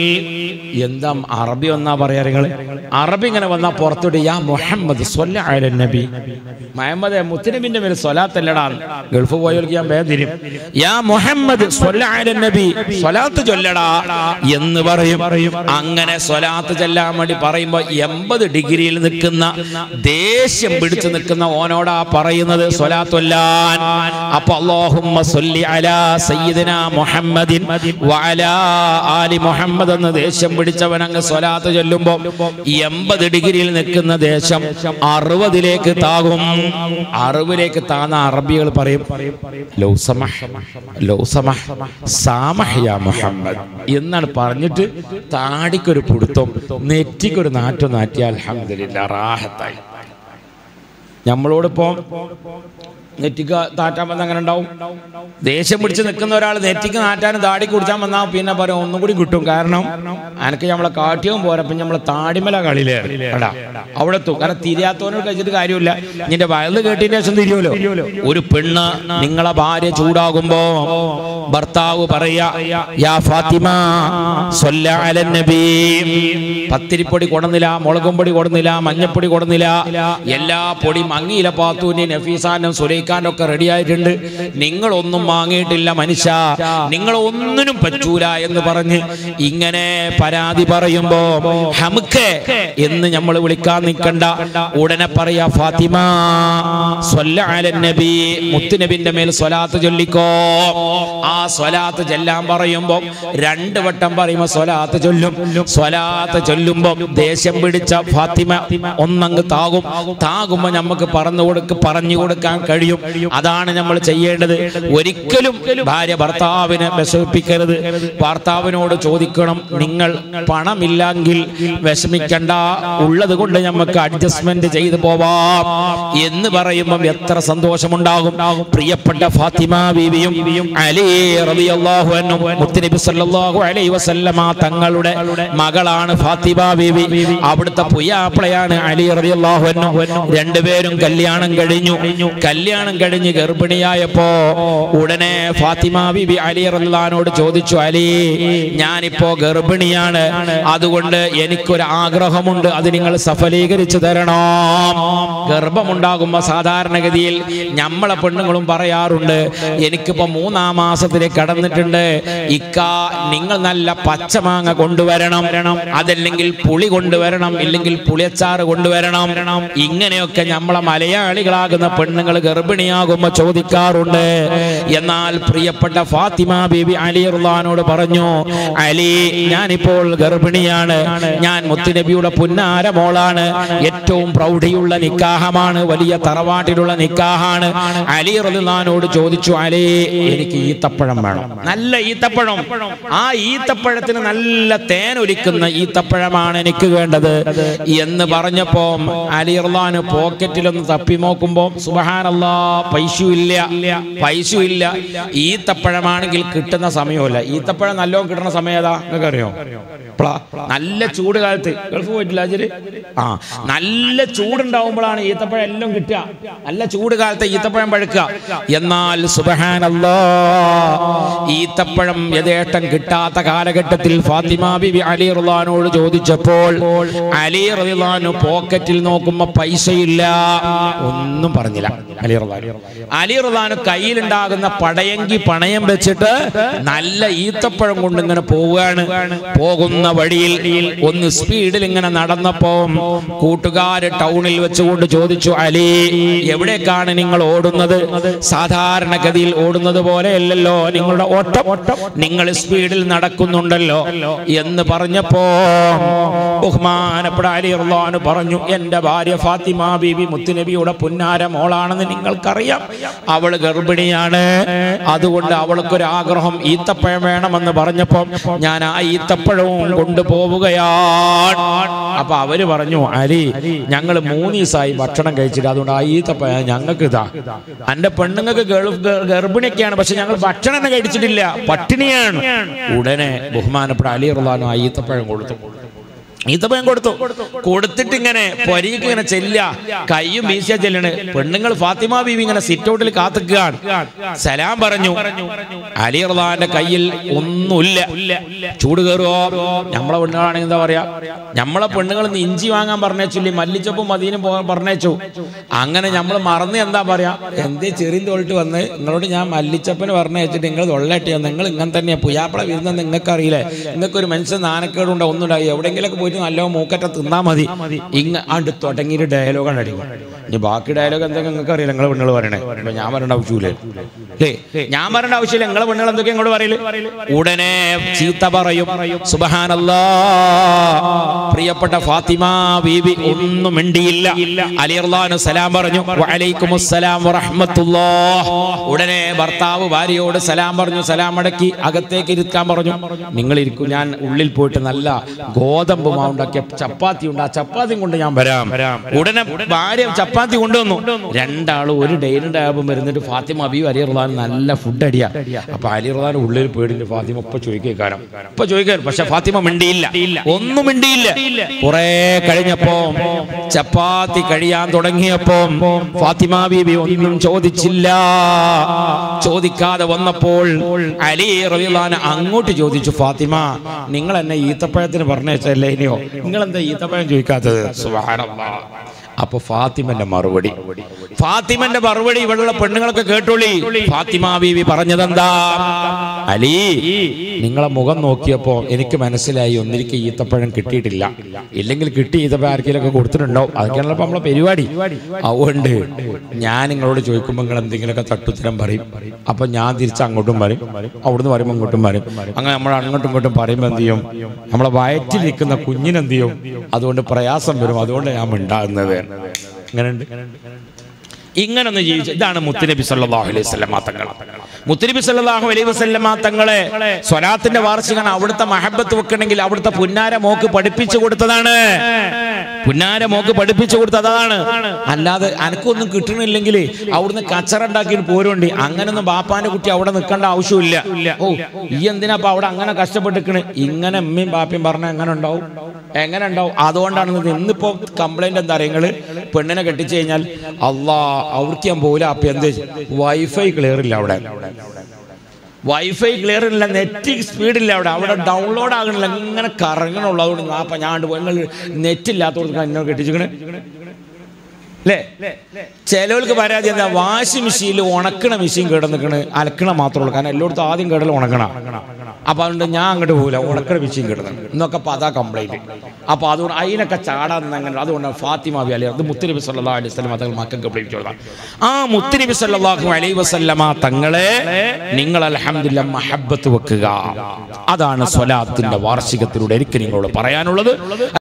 എന്താ അറബി വന്നാ പറയാ നിങ്ങള് അറബി ഇങ്ങനെ വന്നാ പുറത്തോട്ട് യാ മുഹമ്മദ് സ്വല്ല അല നബി മുഹമ്മദ് മുത്തനബിന്റെ മേൽ സ്വലാത്തല്ലടാ ഗൾഫ് പോയവർക്ക് ഞാൻ വേദിരും യാ മുഹമ്മദ് സ്വല്ല അല നബി സ്വലാത്ത് ചൊല്ലടാ എന്ന് പറയും അങ്ങനെ സ്വലാത്ത് ചെല്ലാൻ വേണ്ടി പറയുമ്പോ എൺപത് ഡിഗ്രിയിൽ നിൽക്കുന്ന ദേഷ്യം പിടിച്ചു നിൽക്കുന്ന ഓനോടാ പറയുന്നത് സ്വലാത്തുല്ലാൻ അപ്പൊ അല്ലാഹുമ്മ സ്വല്ലി അലാ സയ്യിദിന മുഹമ്മദിൻ വഅലാ ആലി മുഹമ്മദ് എന്ന് ദേഷ്യം പിടിച്ചവൻ അങ്ങ് സ്വലാത്ത് ചൊല്ലുമ്പോ എൺപത് ഡിഗ്രിയിൽ നിൽക്കുന്ന ദേശം അറുപതിലേക്ക് താകും അറുപതിലേക്ക് താന്ന അറബികൾ പറയും ലൗ സമഹ് ലൗ സമഹ് സാമഹ് യാ മുഹമ്മദ് എന്നാണ് പറഞ്ഞിട്ട് താടിക്കൊരു പുടുത്തം നെറ്റിക്കൊരു നാറ്റം നാറ്റിയ അൽഹംദുലില്ലാ റാഹത്തായി നമ്മളോടിപ്പോ നെറ്റിക്ക് താറ്റാൻ വന്ന അങ്ങനെ ഉണ്ടാവും ദേഷ്യം പിടിച്ച് നിൽക്കുന്ന ഒരാൾ നെറ്റിക്ക് നാറ്റാനും താടി കുടിച്ചാൽ വന്നാൽ പിന്നെ പറയും ഒന്നും കൂടി കിട്ടും കാരണം അനക്ക് നമ്മളെ കാട്ടിയും പോരാ പിന്നെ നമ്മളെ താടിമല കളിയിലേ എടാ അവിടെ എത്തും കാരണം തിരിയാത്തവനോട് കഴിച്ചിട്ട് കാര്യമില്ല നിന്റെ വയല് കേട്ടതിന് ശേഷം തിരിയുമല്ലോ ഒരു പെണ്ണ് നിങ്ങളെ ഭാര്യ ചൂടാകുമ്പോ ഭർത്താവ് പറയാ യാ ഫാത്തിമ സ്വല്ല അലൻ നബി പത്തിരിപ്പൊടി കൊടുന്നില്ല മുളകും പൊടി കൊടുന്നില്ല മഞ്ഞപ്പൊടി കൊടുന്നില്ല എല്ലാ പൊടിയും അങ്ങിയില പാത്തൂന്റെ നഫീസാനും സുലൈഖാനും ഒക്കെ റെഡി ആയിട്ടുണ്ട് നിങ്ങളൊന്നും വാങ്ങിയിട്ടില്ല മനുഷ്യ നിങ്ങൾ ഒന്നിനും പറ്റൂല എന്ന് പറഞ്ഞ് ഇങ്ങനെ പരാതി പറയുമ്പോ ഹമുക്ക് എന്ന് നമ്മൾ വിളിക്കാൻ നിൽക്കണ്ട ഉടനെ പറയാ ഫാത്തിമ സ്വല്ല അലൻ നബി മുത്തുനബിന്റെ മേൽ സ്വലാത്ത് ചൊല്ലിക്കോ ആ സ്വലാത്ത് ചെല്ലാൻ പറയുമ്പോ രണ്ട് വട്ടം പറയുമ്പോ സ്വലാത്ത് ചൊല്ലും സ്വലാത്ത് ചൊല്ലുമ്പോ ദേഷ്യം പിടിച്ച ഫാത്തിമ ഒന്നങ്ങ് താകും താകുമ്പോ നമുക്ക് പറഞ്ഞു കൊടുക്ക പറഞ്ഞു കൊടുക്കാൻ കഴിയും അതാണ് നമ്മൾ ചെയ്യേണ്ടത് ഒരിക്കലും ഭാര്യ ഭർത്താവിനെ വിഷമിപ്പിക്കരുത് ഭർത്താവിനോട് ചോദിക്കണം നിങ്ങൾ പണമില്ലെങ്കിൽ വിഷമിക്കണ്ട ഉള്ളത് കൊണ്ട് നമുക്ക് അഡ്ജസ്റ്റ്മെന്റ് ചെയ്തു പോവാം എന്ന് പറയുമ്പം എത്ര സന്തോഷമുണ്ടാകും പ്രിയപ്പെട്ട ഫാത്തിമ ബീവിയും അലി റളിയല്ലാഹു അൻഹു മുത്തുനബി സല്ലല്ലാഹു അലൈഹി വസല്ലമ തങ്ങളുടെ മകളാണ് ഫാത്തിമ ബീവി അവിടുത്തെ പുയ്യാപ്പിളയാണ് അലി റളിയല്ലാഹു അൻഹു രണ്ടുപേരും കല്യാണം കഴിഞ്ഞു കല്യാണം കഴിഞ്ഞ് ഗർഭിണിയായപ്പോ ഉടനെ ഫാത്തിമ ബീബി അലി റളിയല്ലാഹുവിനോട് ചോദിച്ചു അലി ഞാനിപ്പോ ഗർഭിണിയാണ് അതുകൊണ്ട് എനിക്കൊരു ആഗ്രഹമുണ്ട് അത് നിങ്ങൾ സഫലീകരിച്ചു തരണം ഗർഭമുണ്ടാകുമ്പോ സാധാരണഗതിയിൽ നമ്മളെ പെണ്ണുങ്ങളും പറയാറുണ്ട് എനിക്കിപ്പോ മൂന്നാം മാസത്തിലേക്ക് കടന്നിട്ടുണ്ട് ഇക്ക നിങ്ങൾ നല്ല പച്ചമാങ്ങ കൊണ്ടുവരണം അതല്ലെങ്കിൽ പുളി കൊണ്ടുവരണം ഇല്ലെങ്കിൽ പുളിയച്ചാറ് കൊണ്ടുവരണം ഇങ്ങനെയൊക്കെ നമ്മളെ മലയാളികളാകുന്ന പെണ്ണുങ്ങൾ ഗർഭിണിയാകുമ്പോ ചോദിക്കാറുണ്ട് എന്നാൽ പ്രിയപ്പെട്ട ഫാത്തിമ ബീബി അലി റുലാനോട് പറഞ്ഞു അലി ഞാനിപ്പോൾ ഗർഭിണിയാണ് ഞാൻ മുത്തുനബിയുടെ പുന്നാര മോളാണ് ഏറ്റവും പ്രൗഢിയുള്ള നിക്കാഹമാണ് വലിയ തറവാട്ടിലുള്ള നിക്കാഹാണ് അലി റലുലാനോട് ചോദിച്ചു അലി എനിക്ക് ഈത്തപ്പഴം വേണം നല്ല ഈത്തപ്പഴം ആ ഈത്തപ്പഴത്തിന് നല്ല തേൻ ഒലിക്കുന്ന ഈത്തപ്പഴമാണ് എനിക്ക് വേണ്ടത് എന്ന് പറഞ്ഞപ്പോ അലി റഹ്ലാന് പോക്കറ്റിലൊന്ന് തപ്പി നോക്കുമ്പോ സുബഹാനല്ലാ പൈസ ഇല്ല പൈസ ഇല്ല ഈത്തപ്പഴമാണെങ്കിൽ കിട്ടുന്ന സമയമല്ല ഈത്തപ്പഴം നല്ലോണം കിട്ടുന്ന സമയം ഏതാ നിങ്ങൾക്ക് അറിയോ ഇപ്പളാ? നല്ല ചൂട് കാലത്ത് ഗൾഫ് പോയിട്ടില്ല അജര് ആ നല്ല ചൂടുണ്ടാവുമ്പോഴാണ് ഈത്തപ്പഴം എല്ലാം കിട്ടുക നല്ല ചൂട് കാലത്ത് ഈത്തപ്പഴം പഴുക്കുക എന്നാൽ സുബഹാനല്ലാ ഈത്തപ്പഴം യഥേഷ്ടം കിട്ടാത്ത കാലഘട്ടത്തിൽ ഫാത്തിമ ബിബി അലി റുലാനോട് ചോദിച്ചപ്പോൾ അലി റളിയല്ലാഹു പോക്കറ്റിൽ നോക്കുമ്പോ പൈസയില്ല ഒന്നും പറഞ്ഞില്ല അലി റുലാനു അലി റുലാനു കയ്യിലുണ്ടാകുന്ന പടയങ്കി പണയം വെച്ചിട്ട് നല്ല ഈത്തപ്പഴം കൊണ്ട് ഇങ്ങനെ പോവുകയാണ് പോകുന്ന വഴിയിൽ ഒന്ന് സ്പീഡിൽ ഇങ്ങനെ നടന്നപ്പോ കൂട്ടുകാര് ടൗണിൽ വെച്ചുകൊണ്ട് ചോദിച്ചു അലി എവിടേക്കാണ് നിങ്ങൾ ഓടുന്നത് സാധാരണഗതിയിൽ ഓടുന്നത് പോലെയല്ലല്ലോ നിങ്ങളുടെ ഓട്ടം നിങ്ങൾ സ്പീഡിൽ നടക്കുന്നുണ്ടല്ലോ എന്ന് പറഞ്ഞപ്പോ ബഹുമാനപ്പെട്ട അലി അള്ളഹാന് പറഞ്ഞു എന്റെ ഭാര്യ ഫാത്തിമ ബീബി മുത്തുനബിയുടെ പുന്നാര മോളാണെന്ന് നിങ്ങൾക്കറിയാം അവൾ ഗർഭിണിയാണ് അതുകൊണ്ട് അവൾക്കൊരു ആഗ്രഹം ഈത്തപ്പഴം വേണമെന്ന് പറഞ്ഞപ്പോ ഞാൻ ആ ഈത്തപ്പഴവും കൊണ്ടുപോവുകയാണ് അപ്പൊ അവര് പറഞ്ഞു അലി ഞങ്ങൾ മൂന്ന് ദിവസമായി ഭക്ഷണം കഴിച്ചിട്ട് അതുകൊണ്ട് ആ ഈത്തപ്പഴം ഞങ്ങൾക്ക് ഇതാ എന്റെ പെണ്ണുങ്ങൾക്ക് ഗൾഫ് ഗ- ഗർഭിണിയൊക്കെയാണ് പക്ഷെ ഞങ്ങൾ ഭക്ഷണം തന്നെ കഴിച്ചിട്ടില്ല പട്ടിണിയാണ് ഉടനെ ബഹുമാനപ്പെട്ട അലി റുലാനു ആ ഈത്തപ്പഴം കൊടുത്തു ഈത്തപ്പഴം കൊടുത്തു കൊടുത്തിട്ട് ഇങ്ങനെ പൊരിക്ക് ഇങ്ങനെ ചെല്ല കയ്യും വീശിയ ചെല്ലണ് പെണ്ണുങ്ങൾ ഫാത്തിമ ബീവി ഇങ്ങനെ സിറ്റ് ഔട്ടിൽ കാത്തുകയാണ് സലാം പറഞ്ഞു അലി റുലാന്റെ കയ്യിൽ ഒന്നുമില്ല ചൂട് കയറുവോ നമ്മളെ പെണ്ണുങ്ങളാണെങ്കിൽ എന്താ പറയാ നമ്മളെ പെണ്ണുങ്ങൾ ഇന്ന് ഇഞ്ചി വാങ്ങാൻ പറഞ്ഞേച്ചില്ലേ മല്ലിച്ചപ്പും മദീനും പോകാൻ പറഞ്ഞേച്ചു അങ്ങനെ നമ്മൾ മറന്ന് എന്താ പറയാ എന്തേ ചെറിയ തോളിട്ട് വന്ന് നിങ്ങളോട് ഞാൻ മല്ലിച്ചപ്പന് പറഞ്ഞേച്ചിട്ട് നിങ്ങൾ തൊള്ളട്ടിയാ നിങ്ങൾ ഇങ്ങനെ തന്നെയാ പുയാപ്പള വരുന്നത് നിങ്ങൾക്ക് അറിയില്ലേ നിങ്ങൾക്ക് ഒരു മനുഷ്യൻ നാനക്കേടുണ്ടോ ഒന്നുണ്ടായി എവിടെയെങ്കിലൊക്കെ പോയിട്ട് നല്ല മൂക്കറ്റ തിന്നാ മതി ഇങ്ങ ആണ്ട് തുടങ്ങിയിട്ട് ഡയലോഗാണ് അടിക്കും ഇനി ബാക്കി ഡയലോഗ് എന്തൊക്കെ നിങ്ങൾക്ക് അറിയില്ല നിങ്ങളെ പെണ്ണുകൾ പറയണേ ഇപ്പൊ ഞാൻ പറയേണ്ട ആവശ്യമില്ലേ അല്ലേ ഞാൻ പറയേണ്ട ആവശ്യമില്ല നിങ്ങളെ പെണ്ണുകൾ എന്തൊക്കെ ഇങ്ങോട്ട് പറയല് ഉടനെ ചീത്ത പറയും സുബഹാനല്ലാ പ്രിയപ്പെട്ട ഫാത്തിമ ബീബി ഒന്നും മിണ്ടിയില്ല അലി അള്ളഹാനു സലാം പറഞ്ഞു വഅലൈക്കും അസ്സലാം വറഹ്മത്തുള്ളാഹ് ഉടനെ ഭർത്താവ് ഭാര്യയോട് സലാം പറഞ്ഞു സലാം അടക്കി അകത്തേക്ക് ഇരുത്താൻ പറഞ്ഞു നിങ്ങൾ ഇരിക്കും ഞാൻ ഉള്ളിൽ പോയിട്ട് നല്ല ഗോതമ്പ് മാവുണ്ടാക്കിയ ചപ്പാത്തി ഉണ്ട് ആ ചപ്പാത്തിയും കൊണ്ട് ഞാൻ വരാം ഉടനെ ഭാര്യ ചപ്പാത്തി ചപ്പാത്തി കൊണ്ടുവന്നു രണ്ടാളും ഒരു ഡൈനിങ് ടേബിൾ വരുന്നിട്ട് ഫാത്തിമ അബി അലി റഹ്ലാൻ നല്ല ഫുഡ് അടിയാ അപ്പൊ അലി റഹ്ലാൻ ഉള്ളിൽ പേടില്ല ഫാത്തിമ ഇപ്പൊ ചോദിക്കാരം ഇപ്പൊ ചോദിക്കാൻ പക്ഷെ ഫാത്തിമ മിണ്ടിയില്ല ഒന്നും മിണ്ടിയില്ല കുറെ കഴിഞ്ഞപ്പോ ചപ്പാത്തി കഴിയാൻ തുടങ്ങിയപ്പോ ഫാത്തിമ ബീബി ഒന്നും ചോദിച്ചില്ല ചോദിക്കാതെ വന്നപ്പോൾ അലി റളിയല്ലാഹു അൻഹു അങ്ങോട്ട് ചോദിച്ചു ഫാത്തിമ നിങ്ങൾ എന്നെ ഈത്തപ്പഴത്തിന് പറഞ്ഞല്ലേ ഇനിയോ നിങ്ങൾ എന്താ ഈത്തപ്പഴം ചോദിക്കാത്തത് സുബ്ഹാനല്ലാഹ് അപ്പൊ ഫാത്തിമന്റെ മറുപടി ഫാത്തിമന്റെ മറുപടി ഇവിടെയുള്ള പെണ്ണുങ്ങളൊക്കെ കേട്ടോളി ഫാത്തിമ ബീവി പറഞ്ഞതെന്താ അലി നിങ്ങളെ മുഖം നോക്കിയപ്പോ എനിക്ക് മനസ്സിലായി ഒന്നിരിക്കും ഈത്തപ്പഴം കിട്ടിയിട്ടില്ല ഇല്ലെങ്കിൽ കിട്ടി ഈത്തപ്പഴം ആർക്കെങ്കിലൊക്കെ കൊടുത്തിട്ടുണ്ടാവും അതൊക്കെയാണല്ലോ ഇപ്പൊ നമ്മളെ പരിപാടി അതുകൊണ്ട് ഞാൻ നിങ്ങളോട് ചോദിക്കുമ്പോൾ നിങ്ങൾ എന്തെങ്കിലുമൊക്കെ തട്ടുത്തരം പറയും അപ്പൊ ഞാൻ തിരിച്ച് അങ്ങോട്ടും പറയും അവിടുന്ന് പറയുമ്പോൾ ഇങ്ങോട്ടും പറയും അങ്ങനെ നമ്മൾ അങ്ങോട്ടും ഇങ്ങോട്ടും പറയുമ്പോൾ എന്ത് ചെയ്യും നമ്മളെ വയറ്റിലിരിക്കുന്ന കുഞ്ഞിനെന്ത് ചെയ്യും അതുകൊണ്ട് പ്രയാസം വരും അതുകൊണ്ട് ഞാൻ മിണ്ടാകുന്നത് അങ്ങനെയുണ്ട് ഇങ്ങനൊന്ന് ജീവിച്ചു ഇതാണ് മുത്തുനബി സല്ലല്ലാഹു അലൈഹി വസല്ലമ തങ്ങൾ മുത്തുനബി സല്ലല്ലാഹു അലൈഹി വസല്ലമ തങ്ങളെ സ്വലാത്തിന്റെ വാർഷികമാണ് അവിടുത്തെ മഹബത്ത് വെക്കണമെങ്കിൽ അവിടുത്തെ പുന്നാര മോക്ക് പഠിപ്പിച്ചു കൊടുത്തതാണ് പുന്നാര മോക്ക് പഠിപ്പിച്ചു കൊടുത്തത് അതാണ് അല്ലാതെ അനക്കൊന്നും കിട്ടണില്ലെങ്കിൽ അവിടുന്ന് കച്ചറ ഉണ്ടാക്കിയിട്ട് പോരുണ്ട് അങ്ങനൊന്നും ബാപ്പാന്റെ കുട്ടി അവിടെ നിൽക്കേണ്ട ആവശ്യമില്ല ഓ ഈ എന്തിനാ അപ്പൊ അവിടെ അങ്ങനെ കഷ്ടപ്പെട്ടിക്കണ് ഇങ്ങനെ അമ്മയും ബാപ്പയും പറഞ്ഞ എങ്ങനെ ഉണ്ടാവും എങ്ങനെ ഉണ്ടാവും അതുകൊണ്ടാണ് ഇത് ഇന്നിപ്പോ കംപ്ലൈന്റ് എന്താ അറിയ നിങ്ങള് പെണ്ണിനെ കെട്ടിച്ചു കഴിഞ്ഞാൽ അള്ളാ അവർക്ക് ഞാൻ പോകില്ല അപ്പൊ എന്ത് വൈഫൈ ക്ലിയർ ഇല്ല അവിടെ വൈഫൈ ക്ലിയർ ഇല്ല നെറ്റ് സ്പീഡില്ല അവിടെ അവിടെ ഡൗൺലോഡ് ആകണില്ല ഇങ്ങനെ കറങ്ങണുള്ളൂ അതുകൊണ്ട് ആ അപ്പൊ ഞാൻ നിങ്ങൾ നെറ്റ് ഇല്ലാത്തതുകൊണ്ട് എന്നോട് കെട്ടിച്ചിക്കണ് അല്ലേ ചിലവർക്ക് പരാതി എന്താ വാഷിംഗ് മെഷീനിൽ ഉണക്കണ മെഷീൻ കേടന്നിക്കണ് അലക്കണ മാത്രമേ ഉള്ളൂ കാരണം എല്ലായിടത്തും ആദ്യം കേടൽ ഉണക്കണ അപ്പൊ അതുകൊണ്ട് ഞാൻ അങ്ങോട്ട് പോകില്ല ഉണക്കണ മെഷീൻ കിടന്നു എന്നൊക്കെ അപ്പൊ അതാ കംപ്ലൈന്റ് അപ്പൊ അതുകൊണ്ട് അതിനൊക്കെ ചാടാൻ അങ്ങനെ അതുകൊണ്ട് ഫാത്തിമ ബി അലി അത് മുത്തുനബി സല്ലല്ലാഹു അലൈഹി വസല്ലമ തങ്ങൾ മക്കൾക്ക് പഠിപ്പിച്ചുള്ളതാണ് ആ മുത്തുനബി സല്ലല്ലാഹു അലൈഹി വസല്ലമ തങ്ങളെ നിങ്ങൾ അൽഹംദുലില്ലാ മഹബ്ബത്ത് വെക്കുക അതാണ് സ്വലാത്തിന്റെ വാർഷികത്തിലൂടെ എനിക്ക് നിങ്ങളോട് പറയാനുള്ളത്